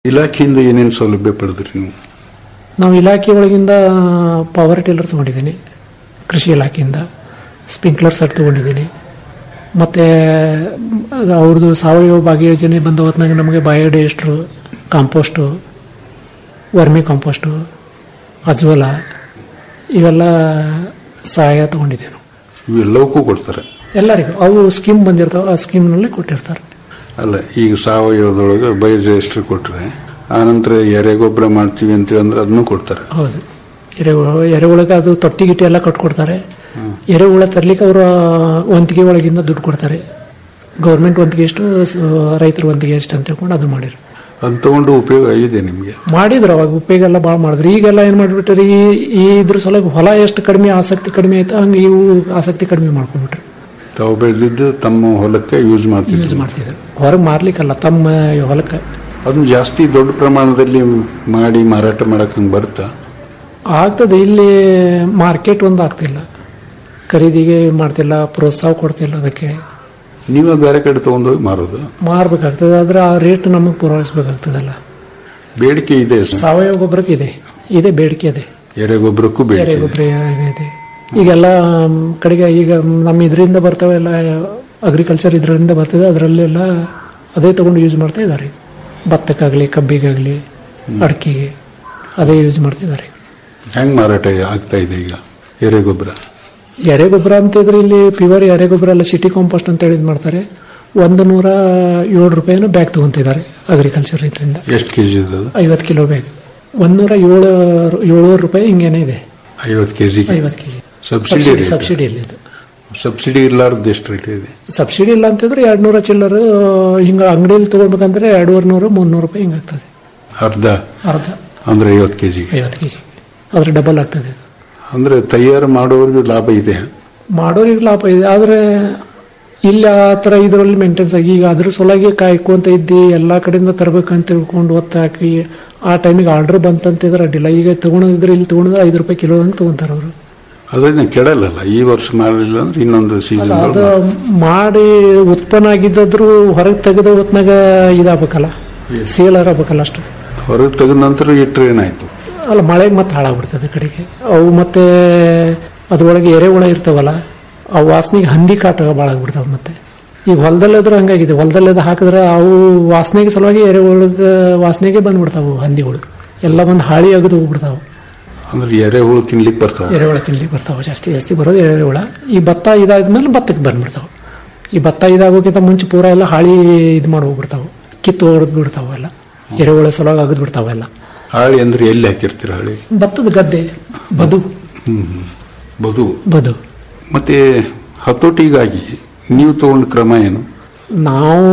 ಇಲಾಖೆಯಿಂದ ಏನೇನು ಸೌಲಭ್ಯ ಪಡೆದ್ರಿ ನೀವು ನಾವು ಇಲಾಖೆ ಒಳಗಿಂದ ಪವರ್ ಟಿಲ್ಲರ್ ತೊಗೊಂಡಿದ್ದೀನಿ ಕೃಷಿ ಇಲಾಖೆಯಿಂದ ಸ್ಪ್ರಿಂಕ್ಲರ್ ಸೆಟ್ ತೊಗೊಂಡಿದ್ದೀನಿ ಮತ್ತು ಅವ್ರದ್ದು ಸಾವಯವ ಭಾಗ್ಯ ಯೋಜನೆ ಬಂದ ಹೊತ್ನಾಗ ನಮಗೆ ಬಯೋಡೈಸ್ಟ್ರು ಕಾಂಪೋಸ್ಟು ವರ್ಮಿ ಕಾಂಪೋಸ್ಟು ಅಜ್ವಲ ಇವೆಲ್ಲ ಸಹಾಯ ತೊಗೊಂಡಿದ್ದೇವೆ ನಾವು ಇವೆಲ್ಲವಕ್ಕೂ ಕೊಡ್ತಾರೆ ಎಲ್ಲರಿಗೂ ಅವು ಸ್ಕೀಮ್ ಬಂದಿರ್ತಾವೆ ಆ ಸ್ಕೀಮ್ನಲ್ಲಿ ಕೊಟ್ಟಿರ್ತಾರೆ ಅಲ್ಲ ಈಗ ಸಾವಯವದೊಳಗೆ ಬಯೋಜೆಸ್ಟ್ರಿ ಕೊಟ್ರೆ ಆನಂತರ ಎರೆಗೊಬ್ಬರ ಮಾಡ್ತೀವಿ ಅಂತೇಳಿ ಅಂದ್ರೆ ಅದನ್ನು ಕೊಡ್ತಾರೆ ಹೌದು ಎರೆಹುಳ ಎರೆಹುಳಗೆ ಅದು ತೊಟ್ಟಿ ಗಿಟ್ಟಿ ಎಲ್ಲ ಕಟ್ಕೊಡ್ತಾರೆ ಎರೆಹುಳ ತರ್ಲಿಕ್ಕೆ ಅವರು ವಂತಿಗೆ ಒಳಗಿಂದ ದುಡ್ಡು ಕೊಡ್ತಾರೆ ಗೌರ್ಮೆಂಟ್ ವಂತಿಗೆ ಎಷ್ಟು ಸ- ರೈತರ ವಂತಿಗೆ ಎಷ್ಟು ಅಂತ ಹೇಳ್ಕೊಂಡು ಅದು ಮಾಡಿದ್ರು ಅದು ತಗೊಂಡು ಉಪಯೋಗ ಆಗಿದೆ ನಿಮಗೆ ಮಾಡಿದ್ರು ಅವಾಗ ಉಪಯೋಗ ಎಲ್ಲ ಭಾಳ ಮಾಡಿದ್ರು ಈಗೆಲ್ಲ ಏನು ಮಾಡಿಬಿಟ್ರೆ ಈ ಈ ಇದ್ರ ಸಲುವಾಗಿ ಹೊಲ ಎಷ್ಟು ಕಡಿಮೆ ಆಸಕ್ತಿ ಕಡಿಮೆ ಆಯ್ತು ಹಂಗೆ ಇವು ಆಸಕ್ತಿ ಕಡಿಮೆ ಮಾಡ್ಕೊಂಡ್ಬಿಟ್ರು ತಾವು ಬೆಳೆದಿದ್ದು ತಮ್ಮ ಹೊಲಕ್ಕೆ ಯೂಸ್ ಯೂಸ್ ಮಾಡ್ತಿದ್ರು ಮಾಡ್ತಿದ್ರು ಹೊರಗೆ ಮಾರ್ಲಿಕ್ಕಲ್ಲ ತಮ್ಮ ಹೊಲಕ್ಕೆ ಅದನ್ನ ಜಾಸ್ತಿ ದೊಡ್ಡ ಪ್ರಮಾಣದಲ್ಲಿ ಮಾಡಿ ಮಾರಾಟ ಮಾಡಕ್ ಹಂಗೆ ಬರುತ್ತಾ ಆಗ್ತದೆ ಇಲ್ಲಿ ಮಾರ್ಕೆಟ್ ಒಂದು ಆಗ್ತಿಲ್ಲ ಖರೀದಿಗೆ ಮಾಡ್ತಿಲ್ಲ ಪ್ರೋತ್ಸಾಹ ಕೊಡ್ತಿಲ್ಲ ಅದಕ್ಕೆ ನೀವೇ ಬೇರೆ ಕಡೆ ತಗೊಂಡೋಗಿ ಮಾರೋದು ಮಾರ್ಬೇಕಾಗ್ತದೆ ಆದ್ರೆ ಆ ರೇಟ್ ನಮಗೆ ಪೂರೈಸಬೇಕಾಗ್ತದಲ್ಲ ಬೇಡಿಕೆ ಇದೆ ಸರ್. ಸಾವಯವ ಗೊಬ್ಬರಕ್ಕೆ ಇದೆ ಇದೆ ಬೇಡಿಕೆ ಇದೆ ಎರೆಗೊಬ್ಬರಕ್ಕೂ ಬೇಡಿಕೆ ಇದೆ. ಗೊಬ್ಬರ ಇದೆ ಇದೆ ಈಗೆಲ್ಲ ಮ್, ಕಡೆಗೆ ಈಗ ನಮ್ಮ ಇದರಿಂದ ಬರ್ತಾವೆ ಎಲ್ಲ ಅಗ್ರಿಕಲ್ಚರ್ ಇದರಿಂದ ಬರ್ತದೆ ಅದರಲ್ಲೆಲ್ಲ ಅದೇ ತಗೊಂಡು ಯೂಸ್ ಮಾಡ್ತಾ ಇದ್ದಾರೆ ಭತ್ತಕ್ಕಾಗಲಿ ಕಬ್ಬಿಗಾಗಲಿ ಅಡಿಕೆಗೆ ಅದೇ ಯೂಸ್ ಮಾಡ್ತಿದ್ದಾರೆ ಹೆಂಗ್ ಮಾರಾಟ ಆಗ್ತಾ ಇದೆ ಈಗ ಎರೆಗೊಬ್ಬರ ಎರೆಗೊಬ್ಬರ ಅಂತಿದ್ರೆ ಇಲ್ಲಿ ಪ್ಯೂರ್ ಎರೆಗೊಬ್ಬರ ಎಲ್ಲ ಸಿಟಿ ಕಾಂಪೋಸ್ಟ್ ಅಂತ ಹೇಳಿ ಇದ್ ಮಾಡ್ತಾರೆ ಒಂದು ನೂರ ಏಳು ರೂಪಾಯಿನ ಬ್ಯಾಗ್ ತಗೊಂತಿದ್ದಾರೆ ಅಗ್ರಿಕಲ್ಚರ್ ಇದರಿಂದ ಎಷ್ಟು ಕೆಜಿ ಇದೆ ಅದು ಐವತ್ತು ಕಿಲೋ ಬ್ಯಾಗ್ ಒಂದೂರ ಏಳು ಏಳುವರೆ ರೂಪಾಯಿ ಹಿಂಗೇನೆ ಇದೆ ಐವತ್ತು ಕೆಜಿ ಐವತ್ತು KG subsidy subsidy rate. Subsidy ಇಲ್ಲ ಇದು ಸಬ್ಸಿಡಿ ಇರ್ಲಾರ್ದು ಎಷ್ಟು ರೇಟ್ ಇದೆ ಸಬ್ಸಿಡಿ ಇಲ್ಲ ಅಂತಂದ್ರೆ ಎರಡು ನೂರ ಚಿಲ್ಲರ್ ಹಿಂಗ ಅಂಗಡಿಯಲ್ಲಿ ತಗೊಳ್ಬೇಕಂದ್ರೆ ಎರಡೂವರೆ ನೂರು ಮುನ್ನೂರು ರೂಪಾಯಿ ಹಿಂಗಾಗ್ತದೆ ಅರ್ಧ ಅರ್ಧ ಅಂದ್ರೆ ಐವತ್ತು ಕೆಜಿ ಐವತ್ತು ಕೆಜಿ ಅದ್ರ ಡಬಲ್ ಆಗ್ತದೆ ಅಂದ್ರೆ ತಯಾರು ಮಾಡೋರಿಗೆ ಲಾಭ ಇದೆ ಮಾಡೋರಿಗೆ ಲಾಭ ಇದೆ ಆದರೆ ಇಲ್ಲಿ ಆ ಥರ ಇದರಲ್ಲಿ ಮೇಂಟೆನ್ಸ್ ಆಗಿ ಈಗ ಅದ್ರ ಸಲುವಾಗಿ ಕಾಯ್ಕೊಂತ ಇದ್ದಿ ಎಲ್ಲ ಕಡೆಯಿಂದ ತರಬೇಕಂತ ತಿಳ್ಕೊಂಡು ಒತ್ತು ಹಾಕಿ ಆ ಟೈಮಿಗೆ ಆರ್ಡರ್ ಬಂತಂತಿದ್ರೆ ಅಡ್ಡಿಲ್ಲ ಈಗ ತಗೊಳೋದಿದ್ರೆ ಇಲ್ಲಿ ತಗೊಂಡ್ರೆ ಐದು ರೂಪಾಯಿ ಕಿಲೋ ಅಂತ ತಗೊಂತಾರೆ ಅವರು ಅದನ್ನ ಕೆಡಲ್ಲಲ್ಲ ಈ ವರ್ಷ ಮಾಡಲಿಲ್ಲ ಅಂದ್ರೆ ಇನ್ನೊಂದು ಸೀಸನ್ ಅದು ಮಾಡಿ ಉತ್ಪನ್ನ ಆಗಿದ್ದಾದ್ರೂ ಹೊರಗೆ ತೆಗೆದ ಹೊತ್ನಾಗ ಇದಾಗಬೇಕಲ್ಲ ಸೇಲರ್ ಆಗ್ಬೇಕಲ್ಲ ಅಷ್ಟು ಹೊರಗೆ ತೆಗೆದ ನಂತರ ಇಟ್ಟರೆ ಏನಾಯ್ತು ಅಲ್ಲ ಮಳೆಗೆ ಮತ್ತೆ ಹಾಳಾಗ್ಬಿಡ್ತದೆ ಆ ಕಡೆಗೆ ಅವು ಮತ್ತೆ ಅದ್ರೊಳಗೆ ಎರೆಹುಳ ಇರ್ತಾವಲ್ಲ ಆ ವಾಸನೆಗೆ ಹಂದಿ ಕಾಟ ಭಾಳ ಆಗ್ಬಿಡ್ತಾವ ಮತ್ತೆ ಈಗ ಹೊಲದಲ್ಲಾದ್ರೂ ಹಂಗಾಗಿದೆ ಹೊಲದಲ್ಲದ ಹಾಕಿದ್ರೆ ಅವು ವಾಸನೆಗೆ ಸಲುವಾಗಿ ಎರೆಹುಳಗ ವಾಸನೆಗೆ ಬಂದ್ಬಿಡ್ತಾವು ಹಂದಿಗಳು ಎಲ್ಲ ಬಂದು ಹಾಳಿ ಅಗದು ಹೋಗ್ಬಿಡ್ತಾವು ಅಂದ್ರೆ ಎರೆಹುಳು ತಿನ್ಲಿಕ್ಕೆ ಬರ್ತಾವ ಎರೆಹುಳ ತಿನ್ಲಿ ಬರ್ತಾವ ಜಾಸ್ತಿ ಜಾಸ್ತಿ ಬರೋದು ಎರೆಹುಳ ಈ ಭತ್ತ ಇದಾದ್ಮೇಲೆ ಭತ್ತಕ್ಕೆ ಬಂದ್ಬಿಡ್ತಾವ ಈ ಭತ್ತ ಇದಾಗೋಕ್ಕಿಂತ ಮುಂಚೆ ಪೂರ ಎಲ್ಲ ಹಾಳಿ ಇದು ಮಾಡಿ ಹೋಗ್ಬಿಡ್ತಾವು ಕಿತ್ತು ಹೊಡೆದು ಬಿಡ್ತಾವ ಎಲ್ಲ ಎರೆಹುಳ ಸಲುವಾಗಿ ಅಗದು ಬಿಡ್ತಾವೆಲ್ಲ ಹಾಳಿ ಅಂದ್ರೆ ಎಲ್ಲಿ ಹಾಕಿರ್ತೀರ ಹಾಳಿ ಭತ್ತದ ಗದ್ದೆ ಬದು ಹ್ಮ್ ಹ್ಮ್. ಬದು ಬದು ಮತ್ತೆ ಹತೋಟಿಗಾಗಿ ನೀವು ತಗೊಂಡ ಕ್ರಮ ಏನು ನಾವು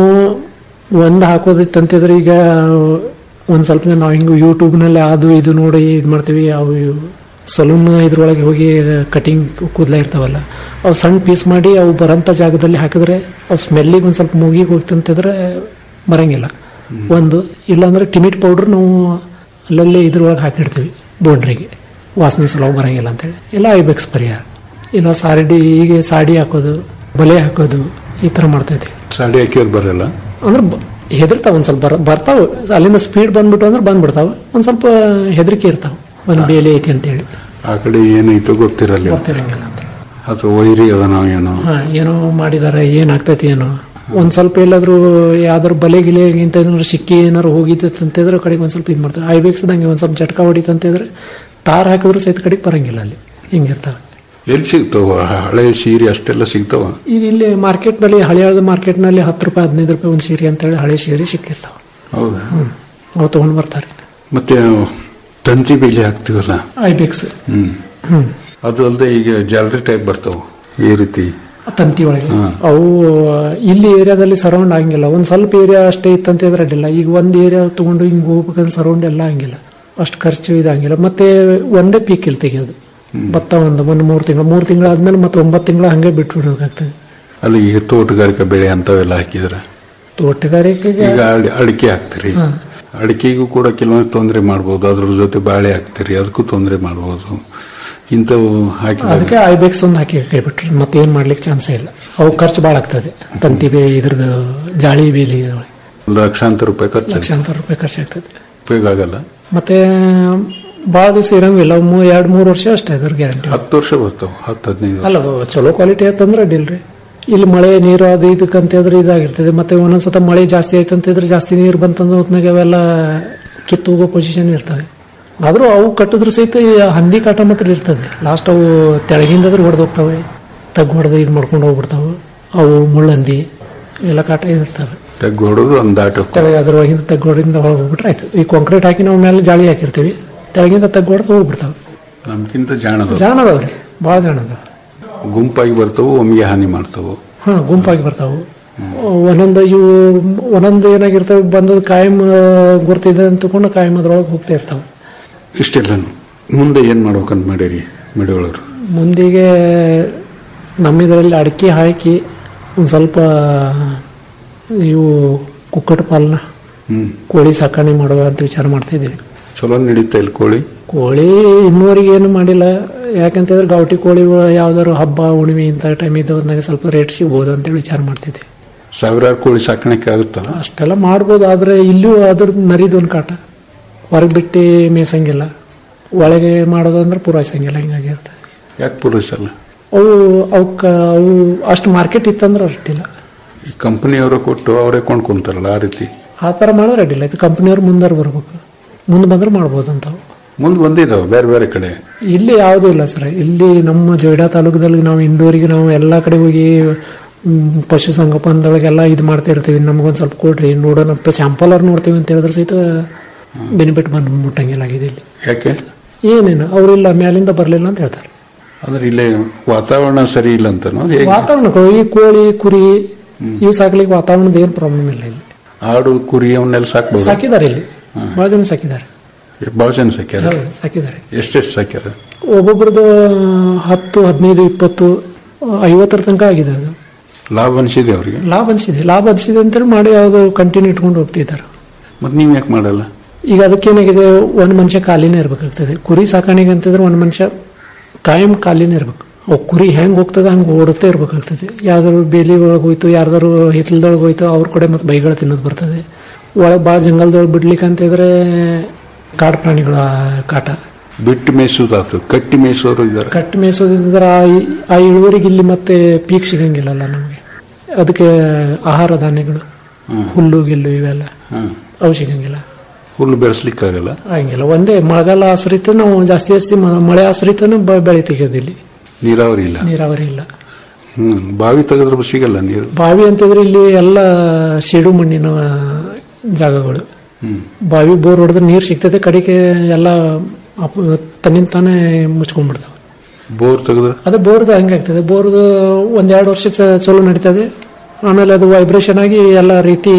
ಒಂದು ಹಾಕೋದಿತ್ತಂತಿದ್ರೆ ಈಗ ಒಂದು ಸ್ವಲ್ಪ ದಿನ ನಾವು ಹಿಂಗೆ ಯೂಟ್ಯೂಬ್ನಲ್ಲಿ ಅದು ಇದು ನೋಡಿ ಇದು ಮಾಡ್ತೀವಿ ಅವು ಸಲೂನ್ ಇದ್ರೊಳಗೆ ಹೋಗಿ ಕಟಿಂಗ್ ಕೂದಲ ಇರ್ತಾವಲ್ಲ ಅವು ಸಣ್ಣ ಪೀಸ್ ಮಾಡಿ ಅವು ಬರೋಂಥ ಜಾಗದಲ್ಲಿ ಹಾಕಿದ್ರೆ ಅವು ಸ್ಮೆಲ್ಲಿಗೆ ಒಂದು ಸ್ವಲ್ಪ ಮೂಗಿಗೆ ಹೋಗ್ತಂತಿದ್ರೆ ಬರಂಗಿಲ್ಲ ಒಂದು ಇಲ್ಲಾಂದ್ರೆ ಟಿಮಿಟ್ ಪೌಡ್ರ್ ನಾವು ಅಲ್ಲಲ್ಲೇ ಇದ್ರೊಳಗೆ ಹಾಕಿಡ್ತೀವಿ ಬೌಂಡ್ರಿಗೆ ವಾಸನೆ ಸಲುವಾಗಿ ಬರಂಗಿಲ್ಲ ಅಂತೇಳಿ ಇಲ್ಲ ಐಬೆಕ್ಸ್ ಪರಿಹಾರ ಇಲ್ಲ ಸಾಡಿ ಹೀಗೆ ಸಾಡಿ ಹಾಕೋದು ಬಲೆ ಹಾಕೋದು ಈ ಥರ ಮಾಡ್ತೈತಿ ಸಾಡಿ ಹಾಕಿದ್ರೆ ಬರಲ್ಲ ಅಂದ್ರೆ ಬ- ಹೆದರ್ತಾವ ಒಂದ್ ಸ್ವಲ್ಪ ಬರ ಬರ್ತಾವ ಅಲ್ಲಿಂದ ಸ್ಪೀಡ್ ಬಂದ್ಬಿಟ್ಟು ಅಂದ್ರೆ ಬಂದ್ಬಿಡ್ತಾವ ಒಂದ್ ಸ್ವಲ್ಪ ಹೆದರಿಕೆ ಇರ್ತಾವ ಒಂದ್ ಬೇಲಿ ಐತಿ ಅಂತೇಳಿ ಆ ಕಡೆ ಏನೈತೋ ಗೊತ್ತಿರಲ್ಲ ಗೊತ್ತಿರಂಗಿಲ್ಲ ಅಂತ ಅಥವಾ ವೈರಿ ಅದ ನಾವು ಏನೋ ಹಾ ಏನೋ ಮಾಡಿದಾರೆ ಏನ್ ಆಗ್ತೈತಿ ಏನೋ ಒಂದ್ ಸ್ವಲ್ಪ ಎಲ್ಲಾದ್ರೂ ಯಾವ್ದಾದ್ರು ಬಲೆ ಗಿಲೆ ಇಂತ ಏನಾದ್ರು ಸಿಕ್ಕಿ ಏನಾರು ಹೋಗಿತ್ತು ಅಂತಿದ್ರೆ ಕಡೆಗೆ ಒಂದ್ ಸ್ವಲ್ಪ ಇದು ಮಾಡ್ತಾರೆ ಐಬೇಕ್ಸ್ದಂಗೆ ಒಂದ್ ಸ್ವಲ್ಪ ಜಟ್ಕ ಹೊಡಿತಂತಿದ್ರೆ ತಾರ್ ಹಾಕಿದ್ರು ಸಹಿತ ಕಡೆಗೆ ಬರಂಗಿಲ್ಲ ಅಲ್ಲಿ ಹಿಂಗಿರ್ತಾವೆ ಎಲ್ಲಿ ಸಿಗ್ತಾವ ಹಳೆ ಸೀರೆ ಅಷ್ಟೆಲ್ಲ ಸಿಗ್ತಾವ ಈಗ ಇಲ್ಲಿ ಮಾರ್ಕೆಟ್ನಲ್ಲಿ ಹಳೆಯಾದ ಮಾರ್ಕೆಟ್ನಲ್ಲಿ ಹತ್ತು ರೂಪಾಯಿ ಹದಿನೈದು ರೂಪಾಯಿ ಒಂದು ಸೀರೆ ಅಂತೇಳಿ ಹಳೆ ಸೀರೆ ಸಿಕ್ಕಿರ್ತಾವ ಹೌದಾ ಅವು ತಗೊಂಡ್ ಬರ್ತಾರೆ ಮತ್ತೆ ತಂತಿ ಬೇಲಿ ಹಾಕ್ತಿವಲ್ಲ ಐಬೆಕ್ಸ್ ಹ್ಮ್ ಹ್ಮ್ ಅದು ಅಲ್ಲದೆ ಈಗ ಜಾಲರಿ ಟೈಪ್ ಬರ್ತಾವ ಈ ರೀತಿ ತಂತಿ ಒಳಗೆ ಹಾ. ಅವು ಇಲ್ಲಿ ಏರಿಯಾದಲ್ಲಿ ಸರೌಂಡ್ ಆಗಂಗಿಲ್ಲ ಒಂದ್ ಸ್ವಲ್ಪ ಏರಿಯಾ ಅಷ್ಟೇ ಇತ್ತಂತ ಇದ್ರೆ ಅಡ್ಡಿಲ್ಲ ಈಗ ಒಂದ್ ಏರಿಯಾ ತಗೊಂಡು ಹಿಂಗ್ ಹೋಗ್ಬೇಕಂದ್ರೆ ಸರೌಂಡ್ ಎಲ್ಲ ಹಂಗಿಲ್ಲ ಅಷ್ಟು ಖರ್ಚು ಇದಂಗಿಲ್ಲ ಮತ್ತೆ ಒಂದೇ ಪೀಕ್ ಇಲ್ಲಿ ತೆಗಿಯೋದು ಭತ್ತ ಒಂದು ಒಂದು ಮೂರು ತಿಂಗಳು ಮೂರು ತಿಂಗಳು ಆದ್ಮೇಲೆ ಮತ್ತೆ ಒಂಬತ್ತು ತಿಂಗಳು ಹಂಗೆ ಬಿಟ್ಟು ಬಿಡ್ಬೇಕಾಗ್ತದೆ ಅಲ್ಲಿ ಈಗ ತೋಟಗಾರಿಕಾ ಬೆಳೆ ಅಂತವೆಲ್ಲ ಹಾಕಿದ್ರೆ ತೋಟಗಾರಿಕೆಗೆ ಈಗ ಅಡಿ- ಅಡಿಕೆ ಹಾಕ್ತಿರಿ ಹಾ. ಅಡಿಕೆಗೂ ಕೂಡ ಕೆಲವೊಂದು ತೊಂದರೆ ಮಾಡ್ಬೋದು ಅದ್ರ ಜೊತೆ ಬಾಳೆ ಹಾಕ್ತಿರಿ ಅದಕ್ಕೂ ತೊಂದರೆ ಮಾಡ್ಬೋದು ಇಂಥವು ಹಾಕಿ ಅದಕ್ಕೆ ಐಬೆಕ್ಸ್ ಒಂದು ಹಾಕಿ ಕೈ ಬಿಟ್ರಿ ಮತ್ತೆ ಏನ್ ಮಾಡ್ಲಿಕ್ಕೆ ಚಾನ್ಸೇ ಇಲ್ಲ ಅವು ಖರ್ಚು ಭಾಳ ಆಗ್ತದೆ ತಂತಿ ಬೇ ಇದ್ರದ್ದು ಜಾಳಿ ಬೇಲಿ ಒಂದು ಲಕ್ಷಾಂತರ ರೂಪಾಯಿ ಖರ್ಚು ಲಕ್ಷಾಂತರ ರೂಪಾಯಿ ಖರ್ಚಾಗ್ತದೆ ಉಪಯೋಗ ಆಗಲ್ಲ ಮತ್ತೆ ಭಾಳ ದಿವಸ ಇರಂಗಿಲ್ಲ ಮೂ ಎರಡು ಮೂರು ವರ್ಷ ಅಷ್ಟೇ ಅದ್ರ ಗ್ಯಾರಂಟಿ ಹತ್ತು ವರ್ಷ ಬರ್ತಾವ ಹತ್ತು ಹದಿನೈದು ವರ್ಷ ಅಲ್ಲ ಚಲೋ ಕ್ವಾಲಿಟಿ ಆಯ್ತಂದ್ರೆ ಅಡ್ಡಿಲ್ರಿ ಇಲ್ಲಿ ಮಳೆ ನೀರು ಅದು ಇದಕ್ಕಂತಿದ್ರೆ ಇದಾಗಿರ್ತದೆ ಮತ್ತೆ ಒಂದೊಂದ್ಸತ ಮಳೆ ಜಾಸ್ತಿ ಆಯ್ತಂತಿದ್ರೆ ಜಾಸ್ತಿ ನೀರು ಬಂತಂದ್ರೆ ಹೊತ್ನಾಗ ಅವೆಲ್ಲ ಕಿತ್ತು ಹೋಗೋ ಪೊಸಿಷನ್ ಇರ್ತವೆ ಆದ್ರೂ ಅವು ಕಟ್ಟಿದ್ರು ಸಹಿತ ಈ ಹಂದಿ ಕಾಟ ಮಾತ್ರ ಇರ್ತದೆ ಲಾಸ್ಟ್ ಅವು ತೆಳಗಿಂದಾದ್ರೆ ಹೊಡೆದು ಹೋಗ್ತವೆ ತಗ್ಗು ಹೊಡೆದು ಇದು ಮಾಡ್ಕೊಂಡು ಹೋಗ್ಬಿಡ್ತಾವೆ ಅವು ಮುಳ್ಳಂದಿ ಎಲ್ಲ ಕಾಟ ಇರ್ತವೆ ತೆಗ್ಗು ಹೊಡೆದು ಒಂದು ದಾಟಿ ಹೋಗ್ತಾವ ತೆಳಗೆ ಅದ್ರೊಳಗಿಂದ ತಗ್ಗು ಹೊಡೆದಿಂದ ಒಳಗೆ ಹೋಗ್ಬಿಟ್ರೆ ಆಯ್ತು ಈ ಕಾಂಕ್ರೀಟ್ ಹಾಕಿ ನಾವು ಮೇಲೆ ಜಾಳಿ ಹಾಕಿರ್ತೀವಿ ತೆಳಗಿಂದ ತಗ್ಗು ಹೊಡೆದು ಹೋಗ್ಬಿಡ್ತಾವೆ ನಮ್ಗಿಂತ ಜಾಣದ ಜಾಣ ಅದಾವ್ರಿ ಭಾಳ ಜಾಣ ಅದಾವ ಗುಂಪಾಗಿ ಬರ್ತಾವು ಒಮ್ಮಿಗೆ ಹಾನಿ ಮಾಡ್ತಾವು ಹಾ ಗುಂಪಾಗಿ ಬರ್ತಾವು ಒಂದೊಂದು ಇವು ಒಂದೊಂದು ಏನಾಗಿರ್ತವೆ ಬಂದು ಕಾಯಂ ಗುರ್ತಿದೆ ಅಂತ ತಗೊಂಡು ಕಾಯಂ ಅದ್ರೊಳಗೆ ಹೋಗ್ತಾ ಇರ್ತಾವೆ ಇಷ್ಟೆಲ್ಲನು ಮುಂದೆ ಏನ್ ಮಾಡ್ಬೇಕಂತ ಮಾಡೀರಿ ಮಿಡಿಗಳವರು ಮುಂದಿಗೆ ನಮ್ಮಿದರಲ್ಲಿ ಅಡಿಕೆ ಹಾಕಿ ಒಂದು ಸ್ವಲ್ಪ ಇವು ಕುಕ್ಕಟ ಪಾಲನ ಹ್ಮ್ ಕೋಳಿ ಸಾಕಣೆ ಮಾಡುವ ಅಂತ ವಿಚಾರ ಮಾಡ್ತಾ ಇದ್ದೀವಿ ಚಲೋ ನಡೀತಾ ಇಲ್ಲಿ ಕೋಳಿ ಕೋಳಿ ಇನ್ನೂವರೆಗೆ ಏನು ಮಾಡಿಲ್ಲ ಯಾಕಂತಂದ್ರೆ ಗಾವಟಿ ಕೋಳಿ ಯಾವ್ದಾದ್ರು ಹಬ್ಬ ಹುಣ್ಣಿಮೆ ಇಂಥ ಟೈಮ್ ಇದ್ದವ್ರನ್ನಾಗ ಸ್ವಲ್ಪ ರೇಟ್ ಸಿಗ್ಬೋದು ಅಂತೇಳಿ ವಿಚಾರ ಮಾಡ್ತಿದ್ದೆ ಸಾವಿರಾರು ಕೋಳಿ ಸಾಕಾಣಿಕೆ ಆಗುತ್ತಲ್ಲ ಅಷ್ಟೆಲ್ಲ ಮಾಡ್ಬೋದು ಆದರೆ ಇಲ್ಲೂ ಅದ್ರ ನರಿದು ಒಂದು ಕಾಟ ಹೊರಗೆ ಬಿಟ್ಟು ಮೇಯ್ಸಂಗಿಲ್ಲ ಒಳಗೆ ಮಾಡೋದು ಅಂದ್ರೆ ಪೂರೈಸಂಗಿಲ್ಲ ಹಿಂಗಾಗಿರುತ್ತೆ ಯಾಕೆ ಪೂರೈಸಲ್ಲ ಅವು ಅವಕ್ಕ ಅವು ಅಷ್ಟು ಮಾರ್ಕೆಟ್ ಇತ್ತಂದ್ರೆ ಅಷ್ಟಿಲ್ಲ ಈ ಕಂಪನಿಯವರು ಕೊಟ್ಟು ಅವರೇ ಕೊಂಡ್ಕೊಂತಾರಲ್ಲ ಆ ರೀತಿ ಆ ಥರ ಮಾಡಿದ್ರೆ ಅಡ್ಡಿಲ್ಲ ಇದು ಕಂಪ್ನಿಯವ್ರು ಮುಂದಾರು ಬರ್ಬೇಕು ಮುಂದೆ ಬಂದ್ರೆ ಮಾಡ್ಬೋದು ಅಂತಾವು ಮುಂದೆ ಬಂದಿದ್ದಾವೆ ಬೇರೆ ಬೇರೆ ಕಡೆ ಇಲ್ಲಿ ಯಾವುದೂ ಇಲ್ಲ ಸರ್ ಇಲ್ಲಿ ನಮ್ಮ ಜೊಯ್ಡಾ ತಾಲೂಕದಲ್ಲಿ ನಾವು ಇಂಡೋರಿಗೆ ನಾವು ಎಲ್ಲ ಕಡೆ ಹೋಗಿ ಮ್, ಪಶು ಸಂಗೋಪನದೊಳಗೆಲ್ಲ ಇದು ಮಾಡ್ತಾ ಇರ್ತೀವಿ ನಮಗೊಂದು ಸ್ವಲ್ಪ ಕೊಡ್ರಿ ನೋಡೋಣ ಸ್ಯಾಂಪಲ್ ಅವ್ರು ನೋಡ್ತೀವಿ ಅಂತ ಹೇಳಿದ್ರೆ ಸಹಿತ ಬೆನಿಫಿಟ್ ಬಂದು ಮುಟ್ಟಂಗಿಲ್ಲಾಗಿದೆ ಇಲ್ಲಿ ಯಾಕೆ ಏನೇನು ಅವರಿಲ್ಲ ಮ್ಯಾಲಿಂದ ಬರಲಿಲ್ಲ ಅಂತ ಹೇಳ್ತಾರೆ ಅಂದ್ರೆ ಇಲ್ಲೇ ವಾತಾವರಣ ಸರಿ ಇಲ್ಲ ಅಂತನೋ ಹೇಗೆ ವಾತಾವರಣ ಈ ಕೋಳಿ ಕುರಿ ಇವು ಸಾಕ್ಲಿಕ್ಕೆ ವಾತಾವರಣದ ಏನು ಪ್ರಾಬ್ಲಮ್ ಇಲ್ಲ ಇಲ್ಲಿ ಆಡು ಕುರಿ ಅವನ್ನೆಲ್ಲ ಸಾಕ್ಬೋದು ಸಾಕಿದ್ದಾರೆ ಇಲ್ಲಿ ಬಹಳ ಜನ ಸಾಕಿದ್ದಾರೆ ಭಾಳ ಜನ ಸಾಕ್ಯಾರ ಹೌದು, ಸಾಕಿದ್ದಾರೆ ಎಷ್ಟೆಷ್ಟು ಸಾಕ್ಯಾರ ಒಬ್ಬೊಬ್ರದ್ದು ಹತ್ತು ಹದಿನೈದು ಇಪ್ಪತ್ತು ಐವತ್ತರ ತನಕ ಆಗಿದೆ ಅದು ಲಾಭ ಅನಿಸಿದೆ ಅವ್ರಿಗೆ ಲಾಭ ಅನಿಸಿದೆ ಲಾಭ ಅನಿಸಿದೆ ಅಂತೇಳಿ ಮಾಡಿ ಯಾವುದು ಕಂಟಿನ್ಯೂ ಇಟ್ಕೊಂಡು ಹೋಗ್ತಿದ್ದಾರೆ ಮತ್ತೆ ನೀವು ಯಾಕೆ ಮಾಡಲ್ಲ ಈಗ ಅದಕ್ಕೇನಾಗಿದೆ ಒಂದು ಮನುಷ್ಯ ಖಾಲಿನೇ ಇರಬೇಕಾಗ್ತದೆ ಕುರಿ ಸಾಕಾಣಿಕೆ ಅಂತಂದ್ರೆ ಒಂದು ಮನುಷ್ಯ ಕಾಯಂ ಖಾಲಿನೇ ಇರ್ಬೇಕು ಅವು ಕುರಿ ಹೆಂಗೆ ಹೋಗ್ತದೆ ಹಂಗೆ ಓಡುತ್ತಾ ಇರ್ಬೇಕಾಗ್ತದೆ ಯಾವ್ದಾದ್ರು ಬೇಲಿ ಒಳಗೆ ಹೋಯ್ತು ಯಾರ್ದಾರು ಹಿತ್ತಲದೊಳಗೆ ಹೋಯ್ತು ಅವ್ರ ಕಡೆ ಮತ್ತೆ ಬೈಗಳು ತಿನ್ನೋದು ಬರ್ತದೆ ಒಳಗೆ ಭಾಳ ಜಂಗಲ್ದೊಳಗೆ ಬಿಡ್ಲಿಕ್ಕೆ ಅಂತಿದ್ರೆ ಕಾಡು ಪ್ರಾಣಿಗಳ ಕಾಟ ಬಿಟ್ಟು ಮೇಯಿಸೋದಾತು ಕಟ್ಟಿ ಮೇಯಿಸೋರು ಇದ್ದಾರೆ ಕಟ್ಟಿ ಮೇಯಿಸೋದ್ರಿಂದ ಆ ಇ- ಆ ಇಳುವರಿಗೆ ಇಲ್ಲಿ ಮತ್ತೆ ಪೀಕ್ ಸಿಗಂಗಿಲ್ಲಲ್ಲ ನಮಗೆ ಅದಕ್ಕೆ ಆಹಾರ ಧಾನ್ಯಗಳು ಹುಲ್ಲು ಗಿಲ್ಲು ಇವೆಲ್ಲ ಹ್ಮ್ ಅವು ಸಿಗಂಗಿಲ್ಲ ಹುಲ್ಲು ಬೆಳೆಸ್ಲಿಕ್ಕಾಗಲ್ಲ ಹಂಗಿಲ್ಲ ಒಂದೇ ಮಳೆಗಾಲ ಆಶ್ರಿತ ನಾವು ಜಾಸ್ತಿ ಜಾಸ್ತಿ ಮ- ಮಳೆ ಆಶ್ರಿತನೂ ಬ- ಬೆಳೆ ತೆಗೆಯೋದು ಇಲ್ಲಿ ನೀರಾವರಿ ಇಲ್ಲ ನೀರಾವರಿ ಇಲ್ಲ ಹ್ಮ್ ಬಾವಿ ತೆಗೆದ್ರೆ ಸಿಗಲ್ಲ ನೀರು ಬಾವಿ ಅಂತಂದ್ರೆ ಇಲ್ಲಿ ಎಲ್ಲ ಸಿಡು ಮಣ್ಣಿನ ಜಾಗಗಳು ಹ್ಮ್ ಬಾವಿ ಬೋರ್ ಹೊಡೆದ್ರೆ ನೀರು ಸಿಗ್ತದೆ ಕಡೆಗೆ ಎಲ್ಲ ಅಪ್- ತನ್ನಿಂದ ತಾನೇ ಮುಚ್ಕೊಂಡ್ಬಿಡ್ತಾವೆ ಬೋರ್ ತೆಗೆದ್ರೆ ಅದು ಬೋರ್ದು ಹಂಗೆ ಆಗ್ತದೆ ಬೋರ್ದು ಒಂದೆರಡು ವರ್ಷ ಚ- ಚಲೋ ನಡೀತದೆ ಆಮೇಲೆ ಅದು ವೈಬ್ರೇಷನ್ ಆಗಿ ಎಲ್ಲ ರೀತಿ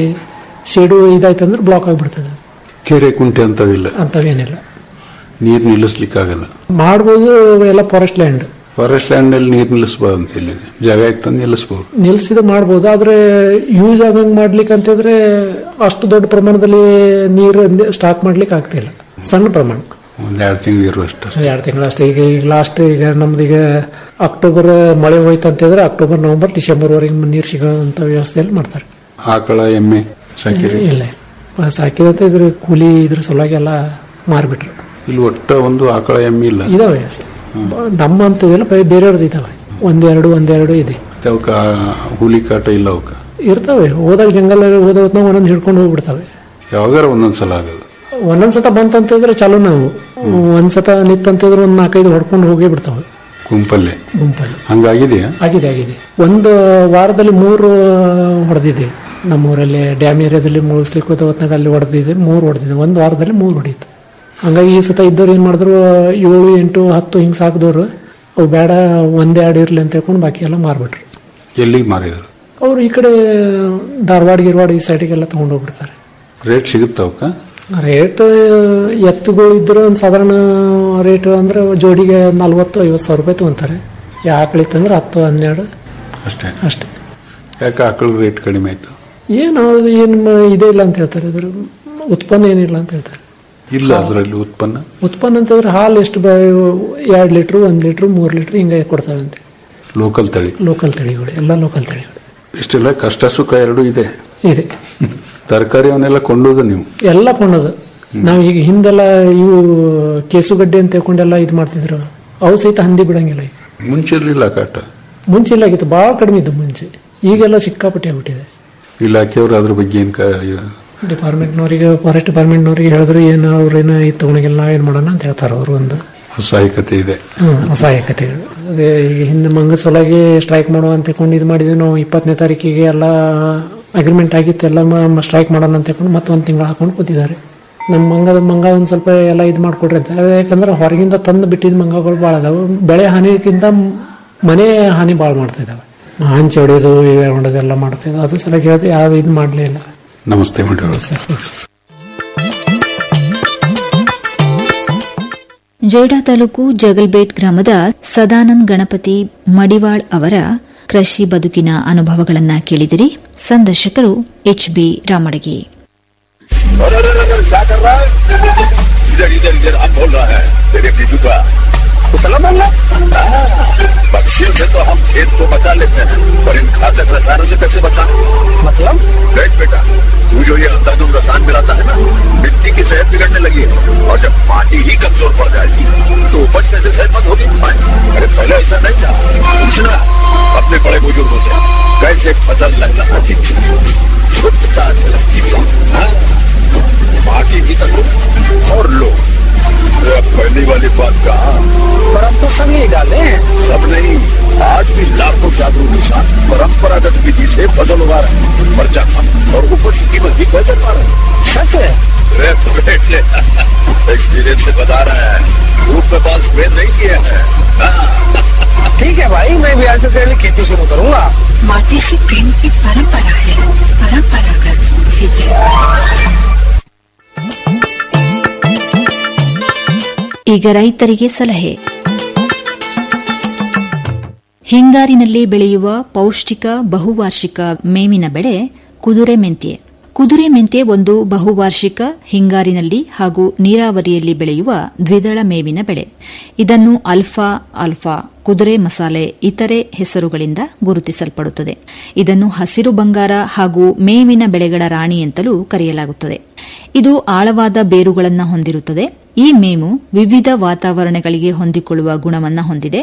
ಸೀಡು ಇದಾಯ್ತಂದ್ರೆ ಬ್ಲಾಕ್ ಆಗಿಬಿಡ್ತದೆ ಕೆರೆ ಕುಂಟೆ ಅಂತವಿಲ್ಲ ಅಂಥವೇನಿಲ್ಲ ನೀರು ನಿಲ್ಲಿಸ್ಲಿಕ್ಕಾಗಲ್ಲ ಮಾಡ್ಬೋದು ಎಲ್ಲ ಫಾರೆಸ್ಟ್ ಲ್ಯಾಂಡ್ ಫಾರೆಸ್ಟ್ ಲ್ಯಾಂಡ್ ನಲ್ಲಿ ನೀರು ನಿಲ್ಲಿಸಬಾರ್ದು ಅಂತ ಇಲ್ಲಿ ಜಾಗ ಇತ್ತಂದು ನಿಲ್ಲಿಸಬಹುದು ನಿಲ್ಸಿದ ಮಾಡ್ಬೋದು ಆದ್ರೆ ಯೂಸ್ ಆಗಂಗ್ ಮಾಡ್ಲಿಕ್ಕೆ ಅಂತಂದ್ರೆ ಅಷ್ಟು ದೊಡ್ಡ ಪ್ರಮಾಣದಲ್ಲಿ ನೀರು ಸ್ಟಾಕ್ ಮಾಡ್ಲಿಕ್ಕೆ ಆಗ್ತಿಲ್ಲ ಸಣ್ಣ ಪ್ರಮಾಣ ಒಂದ್ ಎರಡು ತಿಂಗಳು ಇರುವಷ್ಟು ಎರಡು ತಿಂಗಳು ಅಷ್ಟೇ ಈಗ ಈಗ ಲಾಸ್ಟ್ ಈಗ ನಮ್ದು ಈಗ ಅಕ್ಟೋಬರ್ ಮಳೆ ಹೋಯ್ತು ಅಂತಂದ್ರೆ ಅಕ್ಟೋಬರ್ ನವೆಂಬರ್ ಡಿಸೆಂಬರ್ ವರೆಗೆ ನೀರು ಸಿಗೋಂಥ ವ್ಯವಸ್ಥೆಯಲ್ಲಿ ಮಾಡ್ತಾರೆ ಆಕಳ ಎಮ್ಮೆ ಸಾಕಿರಿ ಇಲ್ಲ ಸಾಕಿದಂತ ಇದ್ರ ಕೂಲಿ ಇದ್ರ ಸಲುವಾಗಿ ಎಲ್ಲ ಮಾರ್ಬಿಟ್ರು ಇಲ್ಲಿ ಒಟ್ಟ ಒಂದು ಆಕಳ ಎಮ್ಮೆ ಇಲ್ಲ ಇದಾವೆ ವ್ಯವಸ್ಥೆ ನಮ್ಮ ಅಂತದಿಲ್ಲ ಬೇರೆಯವ್ರದ್ದು ಇದಾವೆ ಒಂದೆರಡು ಒಂದೆರಡು ಇದೆ ಮತ್ತೆ ಅವಕ್ಕ ಹುಲಿ ಕಾಟ ಇಲ್ಲ ಅವಕ್ಕ ಇರ್ತಾವೆ ಹೋದಾಗ ಜಂಗಲ್ ಹೋದ ಹೊತ್ನಾಗ ಒಂದೊಂದು ಹಿಡ್ಕೊಂಡು ಹೋಗ್ಬಿಡ್ತಾವೆ ಯಾವಾಗಾರ ಒಂದೊಂದ್ಸಲ ಆಗೋದು ಒಂದೊಂದ್ಸತ ಬಂತಂತಿದ್ರೆ ಚಲೋ ನಾವು ಒಂದ್ಸತ ನಿತ್ತಂತಿದ್ರೆ ಒಂದು ನಾಲ್ಕೈದು ಹೊಡ್ಕೊಂಡು ಹೋಗೇ ಬಿಡ್ತಾವೆ ಗುಂಪಲ್ಲೇ ಗುಂಪಲ್ಲಿ ಹಂಗಾಗಿದೆಯಾ ಆಗಿದೆ ಆಗಿದೆ ಒಂದು ವಾರದಲ್ಲಿ ಮೂರು ಹೊಡೆದಿದೆ ನಮ್ಮೂರಲ್ಲಿ ಡ್ಯಾಮ್ ಏರಿಯಾದಲ್ಲಿ ಮುಳುಗಿಸ್ಲಿಕ್ಕೆ ಹೋದ ಹೊತ್ನಾಗ ಅಲ್ಲಿ ಹೊಡೆದಿದೆ ಮೂರು ಹೊಡೆದಿದೆ ಒಂದು ವಾರದಲ್ಲಿ ಮೂರು ಹೊಡೀತು ಹಂಗಾಗಿ ಈ ಸತ ಇದ್ದವ್ರು ಏನು ಮಾಡಿದ್ರು ಏಳು ಎಂಟು ಹತ್ತು ಹಿಂಗೆ ಸಾಕಿದವರು ಅವು ಬೇಡ ಒಂದೇ ಎರಡು ಇರಲಿ ಅಂತ ಹೇಳ್ಕೊಂಡು ಬಾಕಿ ಎಲ್ಲ ಮಾರ್ಬಿಟ್ರು ಎಲ್ಲಿಗೆ ಮಾರಿದ್ರು ಅವರು ಈ ಕಡೆ ಧಾರವಾಡ ಗಿರವಾಡ ಈ ಸೈಡಿಗೆಲ್ಲ ತೊಗೊಂಡು ಹೋಗ್ಬಿಡ್ತಾರೆ ರೇಟ್ ಸಿಗುತ್ತ ಅವಕ್ಕ ರೇಟ್ ಎತ್ತುಗಳು ಇದ್ರೆ ಒಂದು ಸಾಧಾರಣ ರೇಟ್ ಅಂದ್ರೆ ಜೋಡಿಗೆ ನಲ್ವತ್ತು ಐವತ್ತು ಸಾವಿರ ರೂಪಾಯಿ ತೊಗೊಂತಾರೆ ಆಕಳಿತ್ತಂದ್ರೆ ಹತ್ತು ಹನ್ನೆರಡು ಅಷ್ಟೇ ಅಷ್ಟೇ ಯಾಕೆ ಆಕಳ ರೇಟ್ ಕಡಿಮೆ ಆಯ್ತು ಏನು ಅದು ಏನು ಇದೇ ಇಲ್ಲ ಅಂತ ಹೇಳ್ತಾರೆ ಇದ್ರ ಉತ್ಪನ್ನ ಏನಿಲ್ಲ ಅಂತ ಹೇಳ್ತಾರೆ ಇಲ್ಲ ಅದರಲ್ಲಿ ಉತ್ಪನ್ನ ಉತ್ಪನ್ನ ಅಂತಂದ್ರೆ ಹಾಲು ಎಷ್ಟು ಬ ಎರಡು ಲೀಟ್ರು ಒಂದು ಲೀಟ್ರು ಮೂರು ಲೀಟ್ರ್ ಹಿಂಗೆ ಕೊಡ್ತಾವಂತೆ ಲೋಕಲ್ ತಳಿ ಲೋಕಲ್ ತಳಿಗಳು ಎಲ್ಲ ಲೋಕಲ್ ತಳಿಗಳು ಇಷ್ಟೆಲ್ಲ ಕಷ್ಟ ಸುಖ ಎರಡೂ ಇದೆ ಇದೆ ತರಕಾರಿ ಅವನ್ನೆಲ್ಲ ಕೊಂಡೋದು ನೀವು ಎಲ್ಲ ಕೊಂಡದು ನಾವು ಈಗ ಹಿಂದೆಲ್ಲ ಇವು ಕೇಸುಗಡ್ಡೆ ಅಂತ ತಿಳ್ಕೊಂಡೆಲ್ಲ ಇದು ಮಾಡ್ತಿದ್ರು ಅವು ಸಹಿತ ಹಂದಿ ಬಿಡಂಗಿಲ್ಲ ಈಗ ಮುಂಚೆ ಇರ್ಲಿಲ್ಲ ಕಾಟ ಮುಂಚೆ ಇಲ್ಲ ಆಗಿತ್ತು ಭಾಳ ಕಡಿಮೆ ಇದ್ದು ಮುಂಚೆ ಈಗೆಲ್ಲ ಸಿಕ್ಕಾಪಟ್ಟೆ ಆಗ್ಬಿಟ್ಟಿದೆ ಇಲಾಖೆಯವರು ಅದ್ರ ಬಗ್ಗೆ ಏನ್ ಕ- ಡಿಪಾರ್ಟ್ಮೆಂಟ್ನವರಿಗೆ ಫಾರೆಸ್ಟ್ ಡಿಪಾರ್ಟ್ಮೆಂಟ್ನವ್ರಿಗೆ ಹೇಳಿದ್ರು ಏನು ಅವ್ರೇನು ಇದು ತಗೊಂಡಿಲ್ಲ ನಾವೇನು ಮಾಡೋಣ ಅಂತ ಹೇಳ್ತಾರೆ ಅವರು ಒಂದು ಅಸಹಾಯಕತೆ ಇದೆ ಹ್ಮ್, ಅಸಹಾಯಕತೆಗಳು ಅದೇ ಈಗ ಹಿಂದೆ ಮಂಗದ ಸಲುವಾಗಿ ಸ್ಟ್ರೈಕ್ ಮಾಡುವ ಅಂತ ತಿಳ್ಕೊಂಡು ಇದು ಮಾಡಿದ್ವಿ ನಾವು ಇಪ್ಪತ್ತನೇ ತಾರೀಕಿಗೆ ಎಲ್ಲ ಅಗ್ರಿಮೆಂಟ್ ಆಗಿತ್ತು ಎಲ್ಲ ಸ್ಟ್ರೈಕ್ ಮಾಡೋಣ ಅಂತ ತಿಳ್ಕೊಂಡು ಮತ್ತೆ ಒಂದು ತಿಂಗಳು ಹಾಕೊಂಡು ಕೂತಿದ್ದಾರೆ ನಮ್ಮ ಮಂಗದ ಮಂಗ ಒಂದು ಸ್ವಲ್ಪ ಎಲ್ಲ ಇದು ಮಾಡಿಕೊಡ್ರಿ ಅಂತ ಅದೇ ಯಾಕಂದ್ರೆ ಹೊರಗಿಂದ ತಂದು ಬಿಟ್ಟಿದ್ದ ಮಂಗಗಳು ಭಾಳ ಅದಾವೆ ಬೆಳೆ ಹಾನಿಗಿಂತ ಮನೆ ಹಾನಿ ಭಾಳ ಮಾಡ್ತಾ ಇದ್ದಾವೆ ಹಂಚಿ ಹೊಡೆಯೋದು ಇವೆ ಹೊಡೆಯೋದು ಎಲ್ಲ ಮಾಡ್ತಾ ಇದ್ದಾವೆ ಅದ್ರ ಸಲುವಾಗಿ ಹೇಳ್ತೀವಿ ಯಾವ್ದು ಇದು ಮಾಡಲೇ ಇಲ್ಲ ನಮಸ್ತೆ ಮಂಡಳ ಜೈಡಾ ತಾಲೂಕು ಜಗಲ್ಬೇಟ್ ಗ್ರಾಮದ ಸದಾನಂದ್ ಗಣಪತಿ ಮಡಿವಾಳ್ ಅವರ ಕೃಷಿ ಬದುಕಿನ ಅನುಭವಗಳನ್ನ ಕೇಳಿದಿರಿ ಸಂದರ್ಶಕರು ಎಚ್ ಬಿ ರಾಮಡಗಿ अरे अरे अरे क्या कर रहा है इधर इधर इधर हम बोल रहा है तेरे बीजू का कुशला बोल रहा पक्षियों से तो हम खेत को बचा लेते हैं पर इन घातक रसायनों से कैसे बचाएं मतलब देख बेटा तू जो ये अंधाधुंध रसायन मिलाता है ना मिट्टी की सेहत बिगड़ने लगी है और जब माटी ही कमजोर पड़ जाएगी तो उपज कैसे सेहतमंद होगी अरे पहले ऐसा नहीं था पूछना अपने बड़े बुजुर्गों से कैसे फसल लगना खुद का लगती हाँ? माटी की तक और लो अरे अब पहली वाली बात कहा पर हम तो सब नहीं डाले सब नहीं आज भी लाखों जागरूक किसान परंपरागत विधि से फसल उगा रहे हैं पर्चा कम और उपज की कीमत भी बेहतर पा रहे हैं सच है अरे बेटे एक्सपीरियंस से बता रहा है धूप में बाल स्प्रे नहीं किए हैं ठीक है भाई मैं भी आज से तेरे लिए खेती शुरू करूंगा माटी से प्रेम की परंपरा है परंपरागत खेती ಈಗ ರೈತರಿಗೆ ಸಲಹೆ ಹಿಂಗಾರಿನಲ್ಲಿ ಬೆಳೆಯುವ ಪೌಷ್ಟಿಕ ಬಹುವಾರ್ಷಿಕ ಮೇವಿನ ಬೆಳೆ ಕುದುರೆ ಮೆಂತ್ಯೆ ಕುದುರೆ ಮೆಂತ್ಯೆ ಒಂದು ಬಹುವಾರ್ಷಿಕ ಹಿಂಗಾರಿನಲ್ಲಿ ಹಾಗೂ ನೀರಾವರಿಯಲ್ಲಿ ಬೆಳೆಯುವ ದ್ವಿದಳ ಮೇವಿನ ಬೆಳೆ ಇದನ್ನು ಅಲ್ಫಾ ಆಲ್ಫಾ ಕುದುರೆ ಮಸಾಲೆ ಇತರೆ ಹೆಸರುಗಳಿಂದ ಗುರುತಿಸಲ್ಪಡುತ್ತದೆ ಇದನ್ನು ಹಸಿರು ಬಂಗಾರ ಹಾಗೂ ಮೇವಿನ ಬೆಳೆಗಳ ರಾಣಿ ಅಂತಲೂ ಕರೆಯಲಾಗುತ್ತದೆ ಇದು ಆಳವಾದ ಬೇರುಗಳನ್ನು ಹೊಂದಿರುತ್ತದೆ ಈ ಮೇವು ವಿವಿಧ ವಾತಾವರಣಗಳಿಗೆ ಹೊಂದಿಕೊಳ್ಳುವ ಗುಣವನ್ನು ಹೊಂದಿದೆ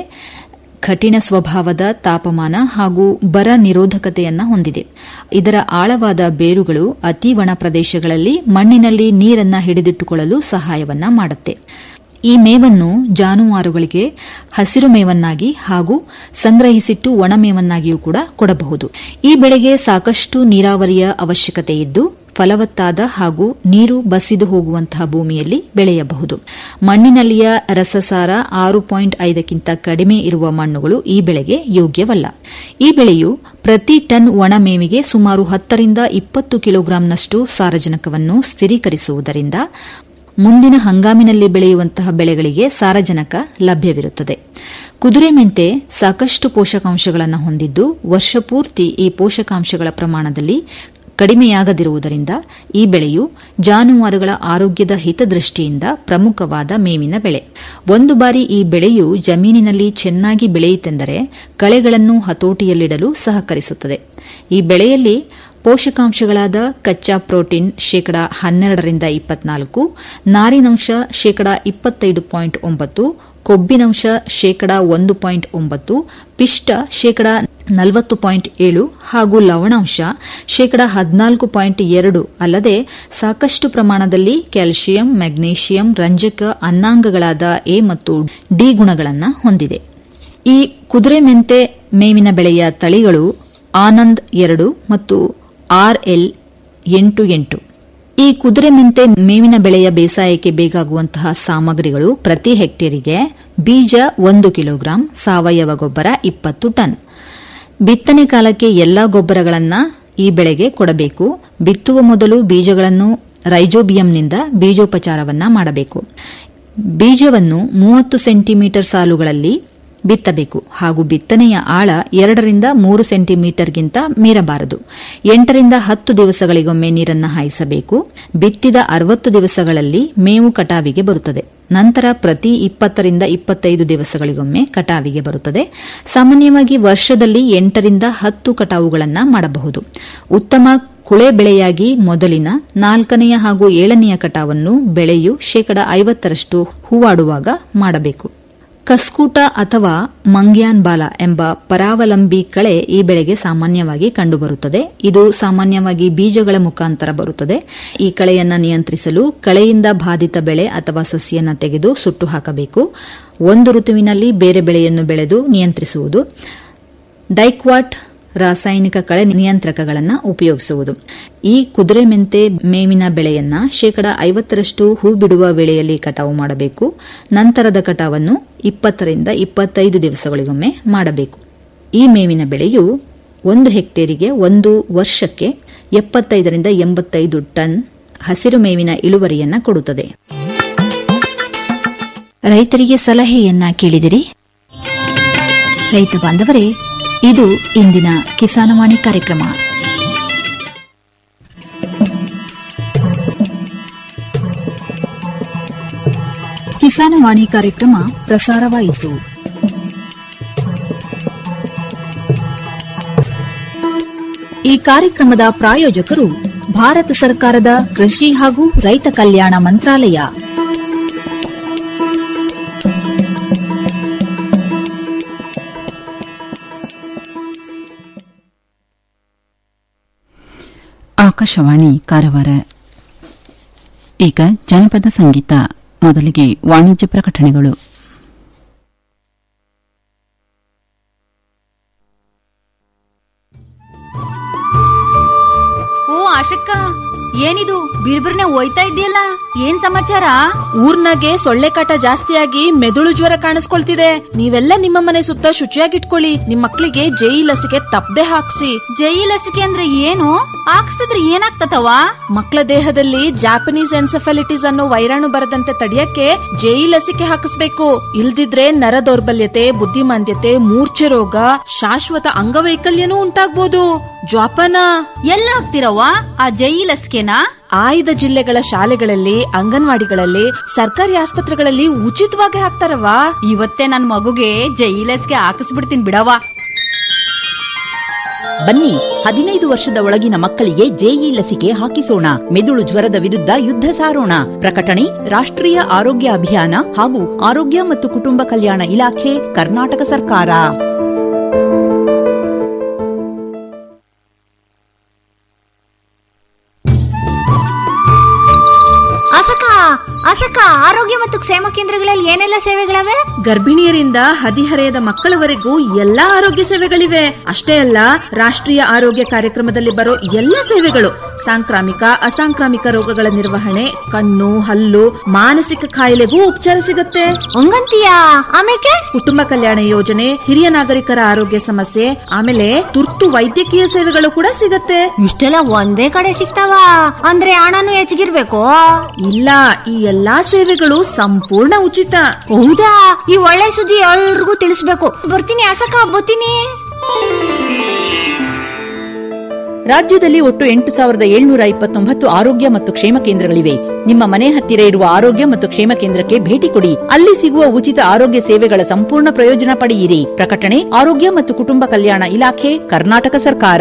ಕಠಿಣ ಸ್ವಭಾವದ ತಾಪಮಾನ ಹಾಗೂ ಬರ ನಿರೋಧಕತೆಯನ್ನ ಹೊಂದಿದೆ ಇದರ ಆಳವಾದ ಬೇರುಗಳು ಅತಿ ಒಣ ಪ್ರದೇಶಗಳಲ್ಲಿ ಮಣ್ಣಿನಲ್ಲಿ ನೀರನ್ನ ಹಿಡಿದಿಟ್ಟುಕೊಳ್ಳಲು ಸಹಾಯವನ್ನ ಮಾಡುತ್ತೆ ಈ ಮೇವನ್ನು ಜಾನುವಾರುಗಳಿಗೆ ಹಸಿರು ಮೇವನ್ನಾಗಿ ಹಾಗೂ ಸಂಗ್ರಹಿಸಿಟ್ಟು ಒಣಮೇವನ್ನಾಗಿಯೂ ಕೂಡ ಕೊಡಬಹುದು ಈ ಬೆಳೆಗೆ ಸಾಕಷ್ಟು ನೀರಾವರಿಯ ಅವಶ್ಯಕತೆ ಇದ್ದು ಫಲವತ್ತಾದ ಹಾಗೂ ನೀರು ಬಸಿದು ಹೋಗುವಂತಹ ಭೂಮಿಯಲ್ಲಿ ಬೆಳೆಯಬಹುದು ಮಣ್ಣಿನಲ್ಲಿಯ ರಸಸಾರ ಆರು ಪಾಯಿಂಟ್ ಐದಕ್ಕಿಂತ ಕಡಿಮೆ ಇರುವ ಮಣ್ಣುಗಳು ಈ ಬೆಳೆಗೆ ಯೋಗ್ಯವಲ್ಲ ಈ ಬೆಳೆಯು ಪ್ರತಿ ಟನ್ ಒಣಮೇವಿಗೆ ಸುಮಾರು ಹತ್ತರಿಂದ ಇಪ್ಪತ್ತು ಕಿಲೋಗ್ರಾಂನಷ್ಟು ಸಾರಜನಕವನ್ನು ಸ್ಥಿರೀಕರಿಸುವುದರಿಂದ ಮುಂದಿನ ಹಂಗಾಮಿನಲ್ಲಿ ಬೆಳೆಯುವಂತಹ ಬೆಳೆಗಳಿಗೆ ಸಾರಜನಕ ಲಭ್ಯವಿರುತ್ತದೆ ಕುದುರೆ ಮೆಂತೆ ಸಾಕಷ್ಟು ಪೋಷಕಾಂಶಗಳನ್ನು ಹೊಂದಿದ್ದು ವರ್ಷಪೂರ್ತಿ ಈ ಪೋಷಕಾಂಶಗಳ ಪ್ರಮಾಣದಲ್ಲಿ ಕಡಿಮೆಯಾಗದಿರುವುದರಿಂದ ಈ ಬೆಳೆಯು ಜಾನುವಾರುಗಳ ಆರೋಗ್ಯದ ಹಿತದೃಷ್ಟಿಯಿಂದ ಪ್ರಮುಖವಾದ ಮೇವಿನ ಬೆಳೆ ಒಂದು ಬಾರಿ ಈ ಬೆಳೆಯು ಜಮೀನಿನಲ್ಲಿ ಚೆನ್ನಾಗಿ ಬೆಳೆಯಿತೆಂದರೆ ಕಳೆಗಳನ್ನು ಹತೋಟಿಯಲ್ಲಿಡಲು ಸಹಕರಿಸುತ್ತದೆ ಈ ಬೆಳೆಯಲ್ಲಿ ಪೋಷಕಾಂಶಗಳಾದ ಕಚ್ಚಾ ಪ್ರೋಟೀನ್ ಶೇಕಡ ಹನ್ನೆರಡರಿಂದ ಇಪ್ಪತ್ನಾಲ್ಕು ನಾರಿನಂಶ ಶೇಕಡ ಇಪ್ಪತ್ತೈದು ಪಾಯಿಂಟ್ ಒಂಬತ್ತು ಕೊಬ್ಬಿನಂಶ ಶೇಕಡ ಒಂದು ಪಾಯಿಂಟ್ ಒಂಬತ್ತು ಪಿಷ್ಟ ಶೇಕಡ ನಲವತ್ತು ಪಾಯಿಂಟ್ ಏಳು ಹಾಗೂ ಲವಣಾಂಶ ಶೇಕಡ ಹದಿನಾಲ್ಕು ಪಾಯಿಂಟ್ ಎರಡು ಅಲ್ಲದೆ ಸಾಕಷ್ಟು ಪ್ರಮಾಣದಲ್ಲಿ ಕ್ಯಾಲ್ಸಿಯಂ ಮೆಗ್ನೀಷಿಯಂ ರಂಜಕ ಅನ್ನಾಂಗಗಳಾದ ಎ ಮತ್ತು ಡಿ ಗುಣಗಳನ್ನು ಹೊಂದಿದೆ ಈ ಕುದುರೆ ಮೆಂತೆ ಮೇವಿನ ಬೆಳೆಯ ತಳಿಗಳು ಆನಂದ್ ಎರಡು ಮತ್ತು ಆರ್ಎಲ್ ಎಂಟು ಎಂಟು ಈ ಕುದುರೆ ಮೆಂತೆ ಮೇವಿನ ಬೆಳೆಯ ಬೇಸಾಯಕ್ಕೆ ಬೇಕಾಗುವಂತಹ ಸಾಮಗ್ರಿಗಳು ಪ್ರತಿ ಹೆಕ್ಟೇರಿಗೆ ಬೀಜ ಒಂದು ಕಿಲೋಗ್ರಾಂ ಸಾವಯವ ಗೊಬ್ಬರ ಇಪ್ಪತ್ತು ಟನ್ ಬಿತ್ತನೆ ಕಾಲಕ್ಕೆ ಎಲ್ಲಾ ಗೊಬ್ಬರಗಳನ್ನು ಈ ಬೆಳೆಗೆ ಕೊಡಬೇಕು ಬಿತ್ತುವ ಮೊದಲು ಬೀಜಗಳನ್ನು ರೈಜೋಬಿಯಂನಿಂದ ಬೀಜೋಪಚಾರವನ್ನ ಮಾಡಬೇಕು ಬೀಜವನ್ನು ಮೂವತ್ತು ಸೆಂಟಿಮೀಟರ್ ಸಾಲುಗಳಲ್ಲಿ ಬಿತ್ತಬೇಕು ಹಾಗೂ ಬಿತ್ತನೆಯ ಆಳ ಎರಡರಿಂದ ಮೂರು ಸೆಂಟಿಮೀಟರ್ಗಿಂತ ಮೀರಬಾರದು ಎಂಟರಿಂದ ಹತ್ತು ದಿವಸಗಳಿಗೊಮ್ಮೆ ನೀರನ್ನು ಹಾಯಿಸಬೇಕು ಬಿತ್ತಿದ ಅರವತ್ತು ದಿವಸಗಳಲ್ಲಿ ಮೇವು ಕಟಾವಿಗೆ ಬರುತ್ತದೆ ನಂತರ ಪ್ರತಿ ಇಪ್ಪತ್ತರಿಂದ ಇಪ್ಪತ್ತೈದು ದಿವಸಗಳಿಗೊಮ್ಮೆ ಕಟಾವಿಗೆ ಬರುತ್ತದೆ ಸಾಮಾನ್ಯವಾಗಿ ವರ್ಷದಲ್ಲಿ ಎಂಟರಿಂದ ಹತ್ತು ಕಟಾವುಗಳನ್ನು ಮಾಡಬಹುದು ಉತ್ತಮ ಕುಳೆ ಬೆಳೆಯಾಗಿ ಮೊದಲಿನ ನಾಲ್ಕನೆಯ ಹಾಗೂ ಏಳನೆಯ ಕಟಾವನ್ನು ಬೆಳೆಯು ಶೇಕಡ ಐವತ್ತರಷ್ಟು ಹೂವಾಡುವಾಗ ಮಾಡಬೇಕು ಕಸ್ಕೂಟ ಅಥವಾ ಮಂಗ್ಯಾನ್ ಬಾಲ ಎಂಬ ಪರಾವಲಂಬಿ ಕಳೆ ಈ ಬೆಳೆಗೆ ಸಾಮಾನ್ಯವಾಗಿ ಕಂಡುಬರುತ್ತದೆ ಇದು ಸಾಮಾನ್ಯವಾಗಿ ಬೀಜಗಳ ಮುಖಾಂತರ ಬರುತ್ತದೆ ಈ ಕಳೆಯನ್ನು ನಿಯಂತ್ರಿಸಲು ಕಳೆಯಿಂದ ಬಾಧಿತ ಬೆಳೆ ಅಥವಾ ಸಸಿಯನ್ನು ತೆಗೆದು ಸುಟ್ಟು ಹಾಕಬೇಕು ಒಂದು ಋತುವಿನಲ್ಲಿ ಬೇರೆ ಬೆಳೆಯನ್ನು ಬೆಳೆದು ನಿಯಂತ್ರಿಸುವುದು ಡೈಕ್ವಾಟ್ ರಾಸಾಯನಿಕ ಕಳೆ ನಿಯಂತ್ರಕಗಳನ್ನು ಉಪಯೋಗಿಸುವುದು ಈ ಕುದುರೆ ಮೆಂತೆ ಮೇವಿನ ಬೆಳೆಯನ್ನ ಶೇಕಡ ಐವತ್ತರಷ್ಟು ಹೂ ಬಿಡುವ ವೇಳೆಯಲ್ಲಿ ಕಟಾವು ಮಾಡಬೇಕು ನಂತರದ ಕಟಾವನ್ನು ಇಪ್ಪತ್ತರಿಂದ ಇಪ್ಪತ್ತೈದು ದಿವಸಗಳಿಗೊಮ್ಮೆ ಮಾಡಬೇಕು ಈ ಮೇವಿನ ಬೆಳೆಯು ಒಂದು ಹೆಕ್ಟೇರಿಗೆ ಒಂದು ವರ್ಷಕ್ಕೆ ಎಪ್ಪತ್ತೈದರಿಂದ ಎಂಬತ್ತೈದು ಟನ್ ಹಸಿರು ಮೇವಿನ ಇಳುವರಿಯನ್ನ ಕೊಡುತ್ತದೆ ರೈತರಿಗೆ ಸಲಹೆಯನ್ನ ಕೇಳಿದಿರಿ ರೈತ ಬಾಂಧವರೇ ಇದು ಇಂದಿನ ಕಿಸಾನವಾಣಿ ಕಾರ್ಯಕ್ರಮ ಕಿಸಾನವಾಣಿ ಕಾರ್ಯಕ್ರಮ ಪ್ರಸಾರವಾಯಿತು ಈ ಕಾರ್ಯಕ್ರಮದ ಪ್ರಾಯೋಜಕರು ಭಾರತ ಸರ್ಕಾರದ ಕೃಷಿ ಹಾಗೂ ರೈತ ಕಲ್ಯಾಣ ಮಂತ್ರಾಲಯ ಆಕಾಶವಾಣಿ ಕಾರವಾರ ಈಗ ಜನಪದ ಸಂಗೀತ ಮೊದಲಿಗೆ ವಾಣಿಜ್ಯ ಪ್ರಕಟಣೆಗಳು ಓ ಆಶಕ್ಕ ಏನಿದು ಬಿರ್ಬಿರ್ನೆ ಹೋಯ್ತಾ ಇದೆಯಲ್ಲ ಏನ್ ಸಮಾಚಾರ ಊರ್ನಾಗೆ ಸೊಳ್ಳೆ ಕಾಟ ಜಾಸ್ತಿಯಾಗಿ ಮೆದುಳು ಜ್ವರ ಕಾಣಿಸ್ಕೊಳ್ತಿದೆ ನೀವೆಲ್ಲ ನಿಮ್ಮ ಮನೆ ಸುತ್ತ ಶುಚಿಯಾಗಿಟ್ಕೊಳ್ಳಿ ನಿಮ್ ಮಕ್ಳಿಗೆ ಜೈ ಲಸಿಕೆ ತಪ್ಪದೆ ಹಾಕ್ಸಿ ಜೈ ಲಸಿಕೆ ಅಂದ್ರೆ ಏನು ಹಾಕ್ಸ್ತಿದ್ರೆ ಏನಾಗ್ತತವ ಮಕ್ಕಳ ದೇಹದಲ್ಲಿ ಜಾಪನೀಸ್ ಎನ್ಸೆಫಾಲಿಟಿಸ್ ಅನ್ನೋ ವೈರಾಣು ಬರದಂತೆ ತಡೆಯಕ್ಕೆ ಜೈ ಲಸಿಕೆ ಹಾಕಿಸ್ಬೇಕು ಇಲ್ದಿದ್ರೆ ನರ ದೌರ್ಬಲ್ಯತೆ ಬುದ್ಧಿಮಾಂದ್ಯತೆ ಮೂರ್ಛೆ ರೋಗ ಶಾಶ್ವತ ಅಂಗವೈಕಲ್ಯನೂ ಉಂಟಾಗ್ಬೋದು ಜ್ವಾಪನ ಎಲ್ಲ ಹಾಕ್ತಿರವ ಆ ಜೈ ಲಸಿಕೆನಾ ಆಯ್ದ ಜಿಲ್ಲೆಗಳ ಶಾಲೆಗಳಲ್ಲಿ ಅಂಗನವಾಡಿಗಳಲ್ಲಿ ಸರ್ಕಾರಿ ಆಸ್ಪತ್ರೆಗಳಲ್ಲಿ ಉಚಿತವಾಗಿ ಹಾಕ್ತಾರವಾ ಇವತ್ತೇ ನನ್ ಮಗುಗೆ ಜೈ ಲಸಿಕೆ ಹಾಕಿಸ್ಬಿಡ್ತೀನಿ ಬಿಡವ ಬನ್ನಿ ಹದಿನೈದು ವರ್ಷದ ಒಳಗಿನ ಮಕ್ಕಳಿಗೆ ಜೆಇ ಲಸಿಕೆ ಹಾಕಿಸೋಣ ಮೆದುಳು ಜ್ವರದ ವಿರುದ್ಧ ಯುದ್ಧ ಸಾರೋಣ ಪ್ರಕಟಣೆ ರಾಷ್ಟ್ರೀಯ ಆರೋಗ್ಯ ಅಭಿಯಾನ ಹಾಗೂ ಆರೋಗ್ಯ ಮತ್ತು ಕುಟುಂಬ ಕಲ್ಯಾಣ ಇಲಾಖೆ ಕರ್ನಾಟಕ ಸರ್ಕಾರ ಅಸಕ ಅಸಕ ಆರೋಗ್ಯ ಮತ್ತು ಕ್ಷೇಮ ಕೇಂದ್ರಗಳಲ್ಲಿ ಏನೆಲ್ಲ ಸೇವೆಗಳವೆ ಗರ್ಭಿಣಿಯರಿಂದ ಹದಿಹರೆಯದ ಮಕ್ಕಳವರೆಗೂ ಎಲ್ಲಾ ಆರೋಗ್ಯ ಸೇವೆಗಳಿವೆ ಅಷ್ಟೇ ಅಲ್ಲ ರಾಷ್ಟ್ರೀಯ ಆರೋಗ್ಯ ಕಾರ್ಯಕ್ರಮದಲ್ಲಿ ಬರೋ ಎಲ್ಲ ಸೇವೆಗಳು ಸಾಂಕ್ರಾಮಿಕ ಅಸಾಂಕ್ರಾಮಿಕ ರೋಗಗಳ ನಿರ್ವಹಣೆ ಕಣ್ಣು ಹಲ್ಲು ಮಾನಸಿಕ ಕಾಯಿಲೆಗೂ ಉಪಚಾರ ಸಿಗುತ್ತೆ ಹಂಗಂತೀಯಾ ಆಮೇಲೆ ಕುಟುಂಬ ಕಲ್ಯಾಣ ಯೋಜನೆ ಹಿರಿಯ ನಾಗರಿಕರ ಆರೋಗ್ಯ ಸಮಸ್ಯೆ ಆಮೇಲೆ ತುರ್ತು ವೈದ್ಯಕೀಯ ಸೇವೆಗಳು ಕೂಡ ಸಿಗತ್ತೆ ಇಷ್ಟೆಲ್ಲ ಒಂದೇ ಕಡೆ ಸಿಗ್ತಾವ ಅಂದ್ರೆ ಹಣನು ಹೆಚ್ಚಿಗಿರ್ಬೇಕು ಇಲ್ಲ ಈ ಎಲ್ಲಾ ಸೇವೆಗಳು ಸಂಪೂರ್ಣ ಉಚಿತ ಹೌದಾ ಈ ಒಳ್ಳೆ ಸುದ್ದಿ ಎಲ್ರಿಗೂ ತಿಳಿಸ್ಬೇಕು ಬರ್ತೀನಿ ಅಸಕ ಬರ್ತೀನಿ ರಾಜ್ಯದಲ್ಲಿ ಒಟ್ಟು ಎಂಟು ಸಾವಿರದ ಏಳ್ನೂರ ಇಪ್ಪತ್ತೊಂಬತ್ತು ಆರೋಗ್ಯ ಮತ್ತು ಕ್ಷೇಮ ಕೇಂದ್ರಗಳಿವೆ ನಿಮ್ಮ ಮನೆ ಹತ್ತಿರ ಇರುವ ಆರೋಗ್ಯ ಮತ್ತು ಕ್ಷೇಮ ಕೇಂದ್ರಕ್ಕೆ ಭೇಟಿ ಕೊಡಿ ಅಲ್ಲಿ ಸಿಗುವ ಉಚಿತ ಆರೋಗ್ಯ ಸೇವೆಗಳ ಸಂಪೂರ್ಣ ಪ್ರಯೋಜನ ಪಡೆಯಿರಿ ಪ್ರಕಟಣೆ ಆರೋಗ್ಯ ಮತ್ತು ಕುಟುಂಬ ಕಲ್ಯಾಣ ಇಲಾಖೆ ಕರ್ನಾಟಕ ಸರ್ಕಾರ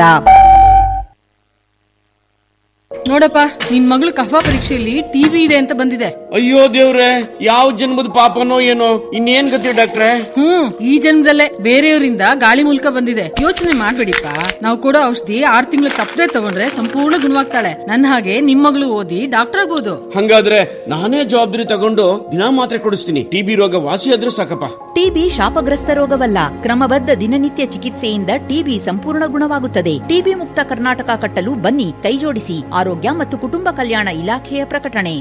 ನೋಡಪ್ಪ ನಿನ್ ಮಗಳು ಕಫ ಪರೀಕ್ಷೆಯಲ್ಲಿ ಟಿವಿ ಇದೆ ಅಂತ ಬಂದಿದೆ ಅಯ್ಯೋ ದೇವ್ರೆ ಯಾವ ಜನ್ಮದ ಪಾಪನೋ ಏನೋ ಇನ್ನೇನ್ ಗತಿ ಡಾಕ್ಟ್ರೆ ಹ್ಮ್ ಈ ಜನ್ಮದಲ್ಲೇ ಬೇರೆಯವರಿಂದ ಗಾಳಿ ಮೂಲಕ ಬಂದಿದೆ ಯೋಚನೆ ಮಾಡ್ಬೇಡಿಪ್ಪ ನಾವು ಕೊಡೋ ಔಷಧಿ ಆರ್ ತಿಂಗಳು ತಪ್ಪದೆ ತಗೊಂಡ್ರೆ ಸಂಪೂರ್ಣ ಗುಣವಾಗ್ತಾಳೆ ನನ್ನ ಹಾಗೆ ನಿಮ್ ಮಗಳು ಓದಿ ಡಾಕ್ಟರ್ ಆಗ್ಬೋದು ಹಂಗಾದ್ರೆ ನಾನೇ ಜವಾಬ್ದಾರಿ ತಗೊಂಡು ದಿನಾ ಮಾತ್ರೆ ಕೊಡಿಸ್ತೀನಿ ಟಿಬಿ ರೋಗ ವಾಸಿ ಆದ್ರೂ ಸಾಕಪ್ಪ ಟಿಬಿ ಶಾಪಗ್ರಸ್ತ ರೋಗವಲ್ಲ ಕ್ರಮಬದ್ಧ ದಿನನಿತ್ಯ ಚಿಕಿತ್ಸೆಯಿಂದ ಟಿಬಿ ಸಂಪೂರ್ಣ ಗುಣವಾಗುತ್ತದೆ ಟಿಬಿ ಮುಕ್ತ ಕರ್ನಾಟಕ ಕಟ್ಟಲು ಬನ್ನಿ ಕೈಜೋಡಿಸಿ ಆರೋಗ್ಯ ಮತ್ತು ಕುಟುಂಬ ಕಲ್ಯಾಣ ಇಲಾಖೆಯ ಪ್ರಕಟಣೆ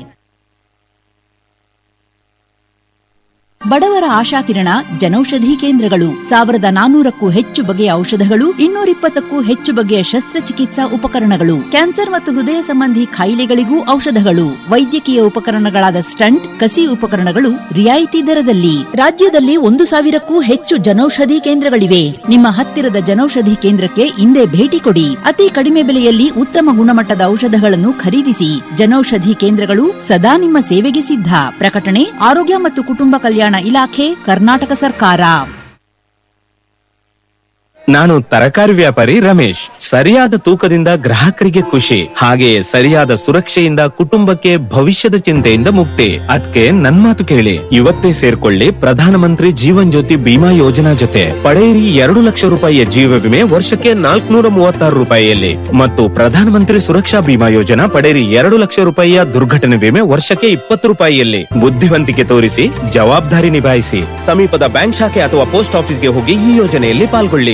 ಬಡವರ ಆಶಾಕಿರಣ ಜನೌಷಧಿ ಕೇಂದ್ರಗಳು ಸಾವಿರದ ನಾನೂರಕ್ಕೂ ಹೆಚ್ಚು ಬಗೆಯ ಔಷಧಗಳು ಇನ್ನೂರಿಪ್ಪತ್ತಕ್ಕೂ ಹೆಚ್ಚು ಬಗೆಯ ಶಸ್ತ್ರಚಿಕಿತ್ಸಾ ಉಪಕರಣಗಳು ಕ್ಯಾನ್ಸರ್ ಮತ್ತು ಹೃದಯ ಸಂಬಂಧಿ ಕಾಯಿಲೆಗಳಿಗೂ ಔಷಧಗಳು ವೈದ್ಯಕೀಯ ಉಪಕರಣಗಳಾದ ಸ್ಟಂಟ್ ಕಸಿ ಉಪಕರಣಗಳು ರಿಯಾಯಿತಿ ದರದಲ್ಲಿ ರಾಜ್ಯದಲ್ಲಿ ಒಂದು ಸಾವಿರಕ್ಕೂ ಹೆಚ್ಚು ಜನೌಷಧಿ ಕೇಂದ್ರಗಳಿವೆ ನಿಮ್ಮ ಹತ್ತಿರದ ಜನೌಷಧಿ ಕೇಂದ್ರಕ್ಕೆ ಇಂದೇ ಭೇಟಿ ಕೊಡಿ ಅತಿ ಕಡಿಮೆ ಬೆಲೆಯಲ್ಲಿ ಉತ್ತಮ ಗುಣಮಟ್ಟದ ಔಷಧಗಳನ್ನು ಖರೀದಿಸಿ ಜನೌಷಧಿ ಕೇಂದ್ರಗಳು ಸದಾ ನಿಮ್ಮ ಸೇವೆಗೆ ಸಿದ್ಧ ಪ್ರಕಟಣೆ ಆರೋಗ್ಯ ಮತ್ತು ಕುಟುಂಬ ಕಲ್ಯಾಣ ಇಲಾಖೆ ಕರ್ನಾಟಕ ಸರ್ಕಾರ ನಾನು ತರಕಾರಿ ವ್ಯಾಪಾರಿ ರಮೇಶ್ ಸರಿಯಾದ ತೂಕದಿಂದ ಗ್ರಾಹಕರಿಗೆ ಖುಷಿ ಹಾಗೆಯೇ ಸರಿಯಾದ ಸುರಕ್ಷೆಯಿಂದ ಕುಟುಂಬಕ್ಕೆ ಭವಿಷ್ಯದ ಚಿಂತೆಯಿಂದ ಮುಕ್ತಿ ಅದಕ್ಕೆ ನನ್ ಮಾತು ಕೇಳಿ ಇವತ್ತೇ ಸೇರ್ಕೊಳ್ಳಿ ಪ್ರಧಾನಮಂತ್ರಿ ಜೀವನ್ ಜ್ಯೋತಿ ಬಿಮಾ ಯೋಜನಾ ಜೊತೆ ಪಡೆಯಿರಿ ಎರಡು ಲಕ್ಷ ರೂಪಾಯಿಯ ಜೀವ ವಿಮೆ ವರ್ಷಕ್ಕೆ ನಾಲ್ಕುನೂರ ಮೂವತ್ತಾರು ರೂಪಾಯಿಯಲ್ಲಿ ಮತ್ತು ಪ್ರಧಾನಮಂತ್ರಿ ಸುರಕ್ಷಾ ಬಿಮಾ ಯೋಜನಾ ಪಡೆಯಿರಿ ಎರಡು ಲಕ್ಷ ರೂಪಾಯಿಯ ದುರ್ಘಟನೆ ವಿಮೆ ವರ್ಷಕ್ಕೆ ಇಪ್ಪತ್ತು ರೂಪಾಯಿಯಲ್ಲಿ ಬುದ್ಧಿವಂತಿಕೆ ತೋರಿಸಿ ಜವಾಬ್ದಾರಿ ನಿಭಾಯಿಸಿ ಸಮೀಪದ ಬ್ಯಾಂಕ್ ಶಾಖೆ ಅಥವಾ ಪೋಸ್ಟ್ ಆಫೀಸ್ಗೆ ಹೋಗಿ ಈ ಯೋಜನೆಯಲ್ಲಿ ಪಾಲ್ಗೊಳ್ಳಿ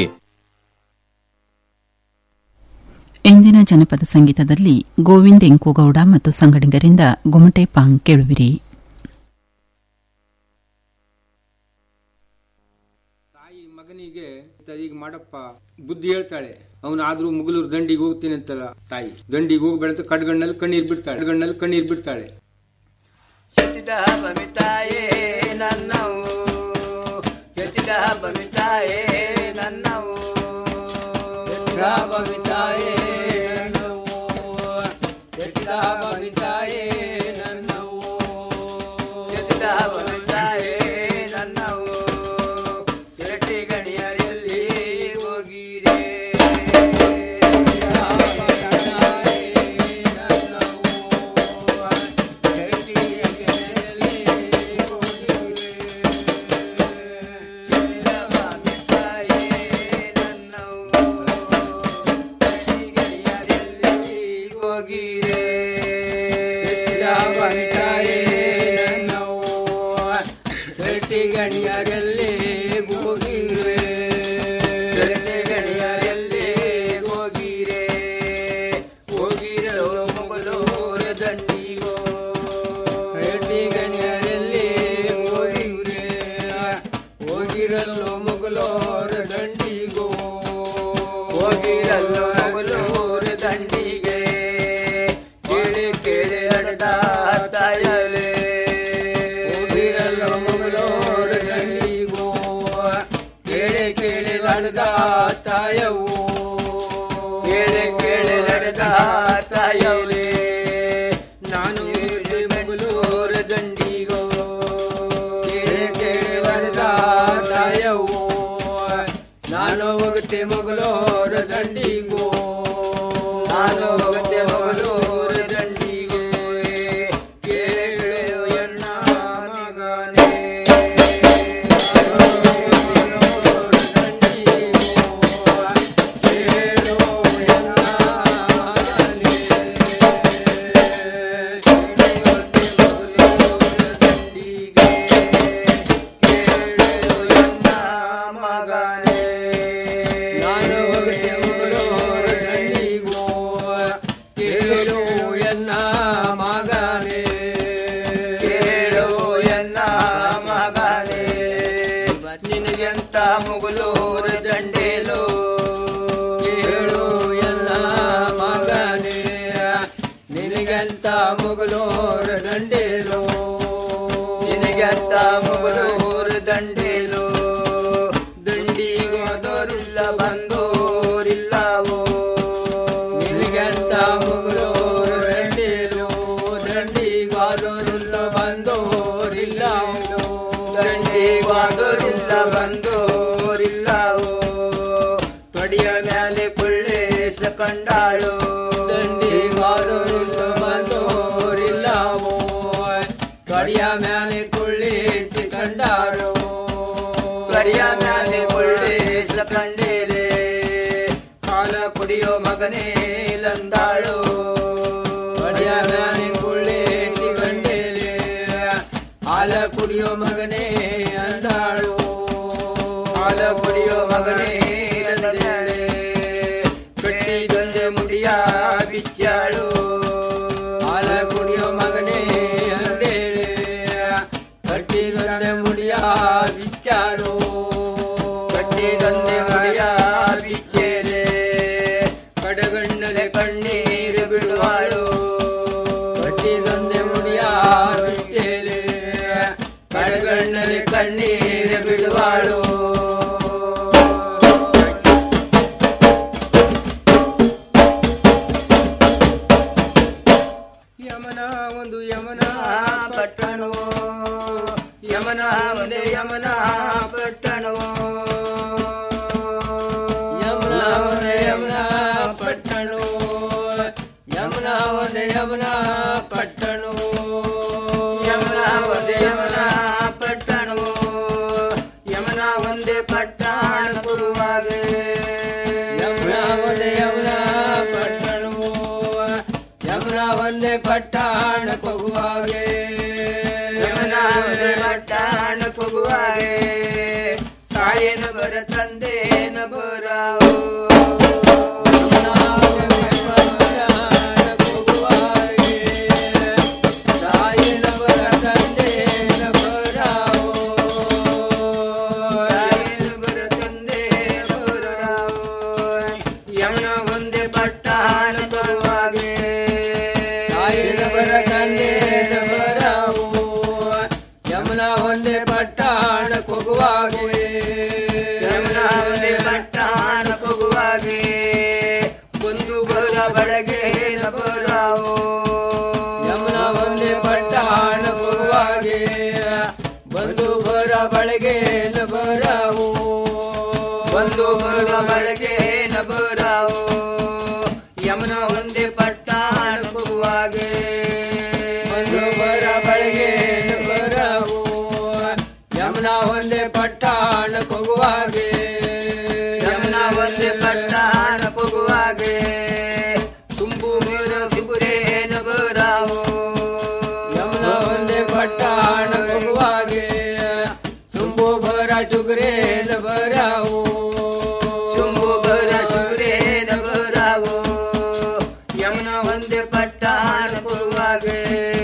ಇಂದಿನ ಜನಪದ ಸಂಗೀತದಲ್ಲಿ ಗೋವಿಂದ್ ಎಂಕುಗೌಡ ಮತ್ತು ಸಂಗಡಿಗರಿಂದ ಗುಮಟೆ ಪಾಂಗ್ ಕೇಳುವಿರಿ ಮಗನಿಗೆ ಈಗ ಮಾಡಪ್ಪ ಬುದ್ಧಿ ಹೇಳ್ತಾಳೆ ಅವನಾದ್ರೂ ಮುಗುಲೂರು ದಂಡಿಗೆ ಹೋಗ್ತೀನಿ ಅಂತಲ್ಲ ತಾಯಿ ದಂಡಿಗೆ ಹೋಗ್ಬೇಡ ಅಂತ ಕಡ್ಗಣ್ಣಲ್ಲಿ ಕಣ್ಣೀರ್ ಬಿಡ್ತಾಳೆ ಕಡ್ಗಣ್ಣಲ್ಲಿ ಕಣ್ಣೀರ್ ಬಿಡ್ತಾಳೆ ಕೆತ್ತಿದ ಬಮಿತಾಯೇ ನನ್ನವು ಕೆತ್ತಿದ ಬಮಿತಾಯೇ ನನ್ನವು ಕೆತ್ತಿದ ಬಮಿತಾಯೇ ನನ್ನವು ಕೆತ್ತಿದ ಬಮಿತಾಯೇ ನನ್ನವು ಕೆತ್ತಿದ ಬಮಿತಾಯೇ ನನ್ನವು ಚಿರಟಿ ಗಣಿಯರಲ್ಲಿ ಹೋಗಿರೇ ಗಣಿಯರಲ್ಲಿ ಹೋಗಿರೆ ಗಣಿಯರಲ್ಲಿ ಹೋಗಿರೆ ಹೋಗಿರಲು ಮೊಗಲೂರ ದಂಡಿಗೋ ಗಣಿಯರಲ್ಲಿ ಹೋಗಿರೆ ಹೋಗಿರಲು ಮೊಗಲೂರ ದಂಡಿಗೋ ಹೋಗಿರಲು ಮೊಗಲೂರ ದಂಡಿಗೆ ಕೇಳಿ ಕೇಳಿ ಅಡದ ತಾಯಲೇ ಹೋಗಿರಲು ಮೊಗಲೂರ ದಂಡಿಗೋ ಕೇಳಿ ಕೇಳಿ ನಡೆದ ತಾಯವು ಕೇಳಿ ಕೇಳಿ ನಡೆದ ತಾಯವೇ ನಾನು ಮಗಳೂರ ದಂಡಿಗೋ ಕೇಳಿ ಕೇಳಿ ನಡೆದ ತಾಯವು ನಾನು ಹೋಗುತ್ತೆ ಮಗಳೂರ ದಂಡಿಗೋ ನಾನು ಹೋಗುತ್ತೆ ಮಗಳೂರ ದಂಡಿಗೋ ಕೇಳು ಎನ್ನ ಮಗನೇ ನಾನು ಹೋಗುತ್ತೆ ಮಗಳೂರ ದಂಡಿಗೋ ಕೇಳು ಎನ್ನ ಮಗನೇ ಕೇಳು ಎನ್ನ ಮಗನೇ ನಿನಗೆಂತ ಮುಗುಲೂರ ದಂಡೇಲು ಕೇಳು ಎನ್ನ ಮಗನೇ ನಿನಗೆಂತ ಮುಗುಲೂರ ದಂಡೇಲು ನಿನಗೆಂತ ಮುಗುಲೂರ ದಂಡೇಲು ದಂಡಿಗೋದೋರಿಲ್ಲ ಬಂದೋರಿಲ್ಲವೋ ನಿನಗೆಂತ ಮುಗುಲೂರ ದಂಡೇಲು ದಂಡಿಗಾದೋರಿಲ್ಲ ಬಂದೋರಿಲ್ಲವೋ ದಂಡಿಗಾದೋರಿಲ್ಲ ಬಂದೋರಿಲ್ಲವೋ ತೊಡಿಯ ಮ್ಯಾಲೆ ಕೊಳ್ಳೇಸ ಕಂಡಾಳು ದಂಡಿಗಾದೋರಿಲ್ಲ ಬಂದೋರಿಲ್ಲವೋ ತೊಡಿಯ ಮ್ಯಾಲೆ ಕೊಳ್ಳೇಸಿ ಕಂಡಾಳು ಕಡಿಯ ಮ್ಯಾಲೆ ಕೊಳ್ಳೇಸ ಕಂಡೇಲೆ ಕಾಲ ಕುಡಿಯೋ ಮಗನೇ ಲಂದಾಳು ಕಡಿಯ ಮ್ಯಾಲೆ ಕೊಳ್ಳೇಸಿ ಕಂಡೇಲೆ ಹಾಲ ಕುಡಿಯೋ ಮಗನೇ ಅಂದಾಳು ಹಾಲ ಕುಡಿಯೋ ಮಗನೇ ಅಂದಾಳೆ ಕಟ್ಟಿ ಗಂಜೆ ಮುಡಿಯ ಬಿಚ್ಚಾಳು ಹಾಲ ಕುಡಿಯೋ ಮಗನೇ ಅಂದೇಳೆ ಕಟ್ಟಿ ಗಂಜೆ ಮುಡಿಯ ಬಿಚ್ಚಾಳು ಕಟ್ಟಿ ಗಂಜೆ ಮುಡಿಯ ಬಿಚ್ಚೇಲೆ ಕಡಗಣ್ಣಲೆ ಕಣ್ಣೀರು ಬಿಡುವಾಳು ಕಟ್ಟಿ ಗಂಜೆ ಮುಡಿಯ ಬಿಚ್ಚೇಲೆ ಕಡಗಣ್ಣಲೆ ಕಣ್ಣೀರು ಬಿಡುವಾಳು ಯಮನ ಒಂದು ಯಮನ ಪಟ್ಟಣವೋ ಯಮನ ಒಂದೇ ಯಮನ ಪಟ್ಟಣವೋ ಯಮುನಾ ಒಂದೇ ಯಮುನಾ ಪಟ್ಟಣವು ಯಮುನಾ ಒಂದೇ ಪಟ್ಟಣ ಕೊಡುವಾಗೆ ಯಮುನಾ ಒಂದೇ ಯಮುನಾ ಪಟ್ಟಣವು ಯಮುನಾ ಒಂದೇ ಪಟ್ಟಣ ಕೊಗುವಾಗೆ ಯಮುನಾ ಒಂದೇ ಪಟ್ಟಣ ಕೊಗುವಾಗೆ ತಾಯೇನ ಬರ ತಂದೇನ ಬರಾವು ಯಮುನ ಒಂದೇ ಪಟ್ಟಣ ತರುವಾಗೆ ತಾಯಿನ ಬರ ತಂದೇನ ಬರಾವು ಯಮುನ ಒಂದೇ ಪಟ್ಟಣ ಕೊಗುವಾಗೆ ಯಮುನ ಒಂದೇ ಪಟ್ಟಣ ಕೊಗುವಾಗೆ ಒಂದು ಬರ ಬಳಗೆ ಬರಾವು ಯಮುನ ಒಂದೇ ಪಟ್ಟಣ ಕೊಗುವಾಗೆ ಒಂದು ಬರ ಬಳಗೆ ಬರಾವು ಒಂದು ಬರ ಬಳಗೆ ಬರಾವು ಯಮುನ ಒಂದೇ ಪಟ್ಟಣ ಕೊಗುವಾಗೆ ಒಂದು ಬರ ಬಳಗೆ ಬರಾವು ಯಮುನ ಒಂದೇ ಪಟ್ಟಣ ಕೊಗುವಾಗೆ ಯಮುನ ಒಂದೇ ಪಟ್ಟಣ ಕೊಗುವಾಗೆ ತುಂಬು ಮೀರ ಸುಗುರೇನ ಬರಾವು ಯಮುನ ಒಂದೇ ಪಟ್ಟಣ ಕೊಗುವಾಗೆ ತುಂಬು ಬರ ಸುಗುರೇನ ಬರಾವು ತುಂಬು ಬರ ಸುಗುರೇನ ಬರಾವು ಯಮುನ ಒಂದೇ ಪಟ್ಟಣ ಕೊಗುವಾಗೆ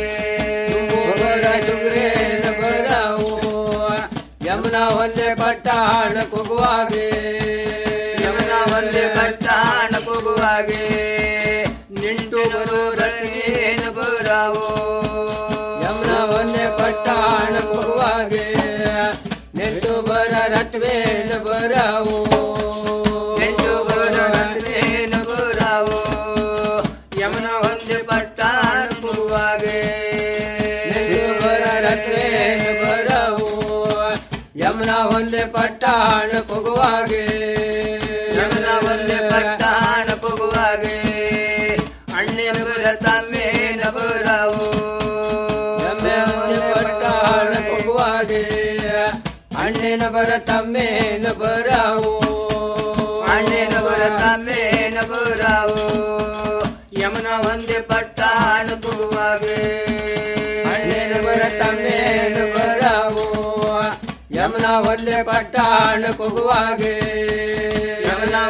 ಬರ ಸುಗುರೇನ ಬರಾವು ಯಮುನ ಒಂದೇ ಪಟ್ಟಣ ಕೊಗುವಾಗೆ ಯಮುನ ಒಂದೇ ಪಟ್ಟಣ ಕೊಗುವಾಗೆ ನಿಂಟು ಬರೋ ರತ್ನೇನ ಬರಾವು ಯಮುನ ಒಂದೇ ಪಟ್ಟಣ ಕೊಗುವಾಗೆ ನೆಂಟು ಬರ ರತ್ವೇನ ಬರಾವು ನೆಂಟು ಬರ ರತ್ವೇನ ಬರಾವು ಯಮುನ ಒಂದೇ ಪಟ್ಟಣ ಕೊಗುವಾಗೆ ನೆಂಟು ಬರ ರತ್ವೇನ ಬರಾವು ಯಮುನ ಒಂದೇ ಪಟ್ಟಣ ಕೊಗುವಾಗೆ ಯಮುನ ಒಂದೇ ಪಟ್ಟಣ ಕೊಗುವಾಗೆ ಅಣ್ಣಿನ ಬರ ತಮ್ಮೇನ ಬರಾವು ಯಮುನ ಒಂದೇ ಪಟ್ಟಣ ಕೊಗುವಾಗೆ ಅಣ್ಣಿನ ಬರ ತಮ್ಮೇನ ಬರಾವು ಅಣ್ಣಿನ ಬರ ತಮ್ಮೇನ ಬರಾವು ಯಮುನ ಒಂದೇ ಪಟ್ಟಣ ಕೊಗುವಾಗೆ ಅಣ್ಣಿನ ಬರ ತಮ್ಮೇನ ಬರಾವು ಯಮುನ ಒಂದೇ ಪಟ್ಟಣ ಕೊಗುವಾಗೆ ಯಮುನ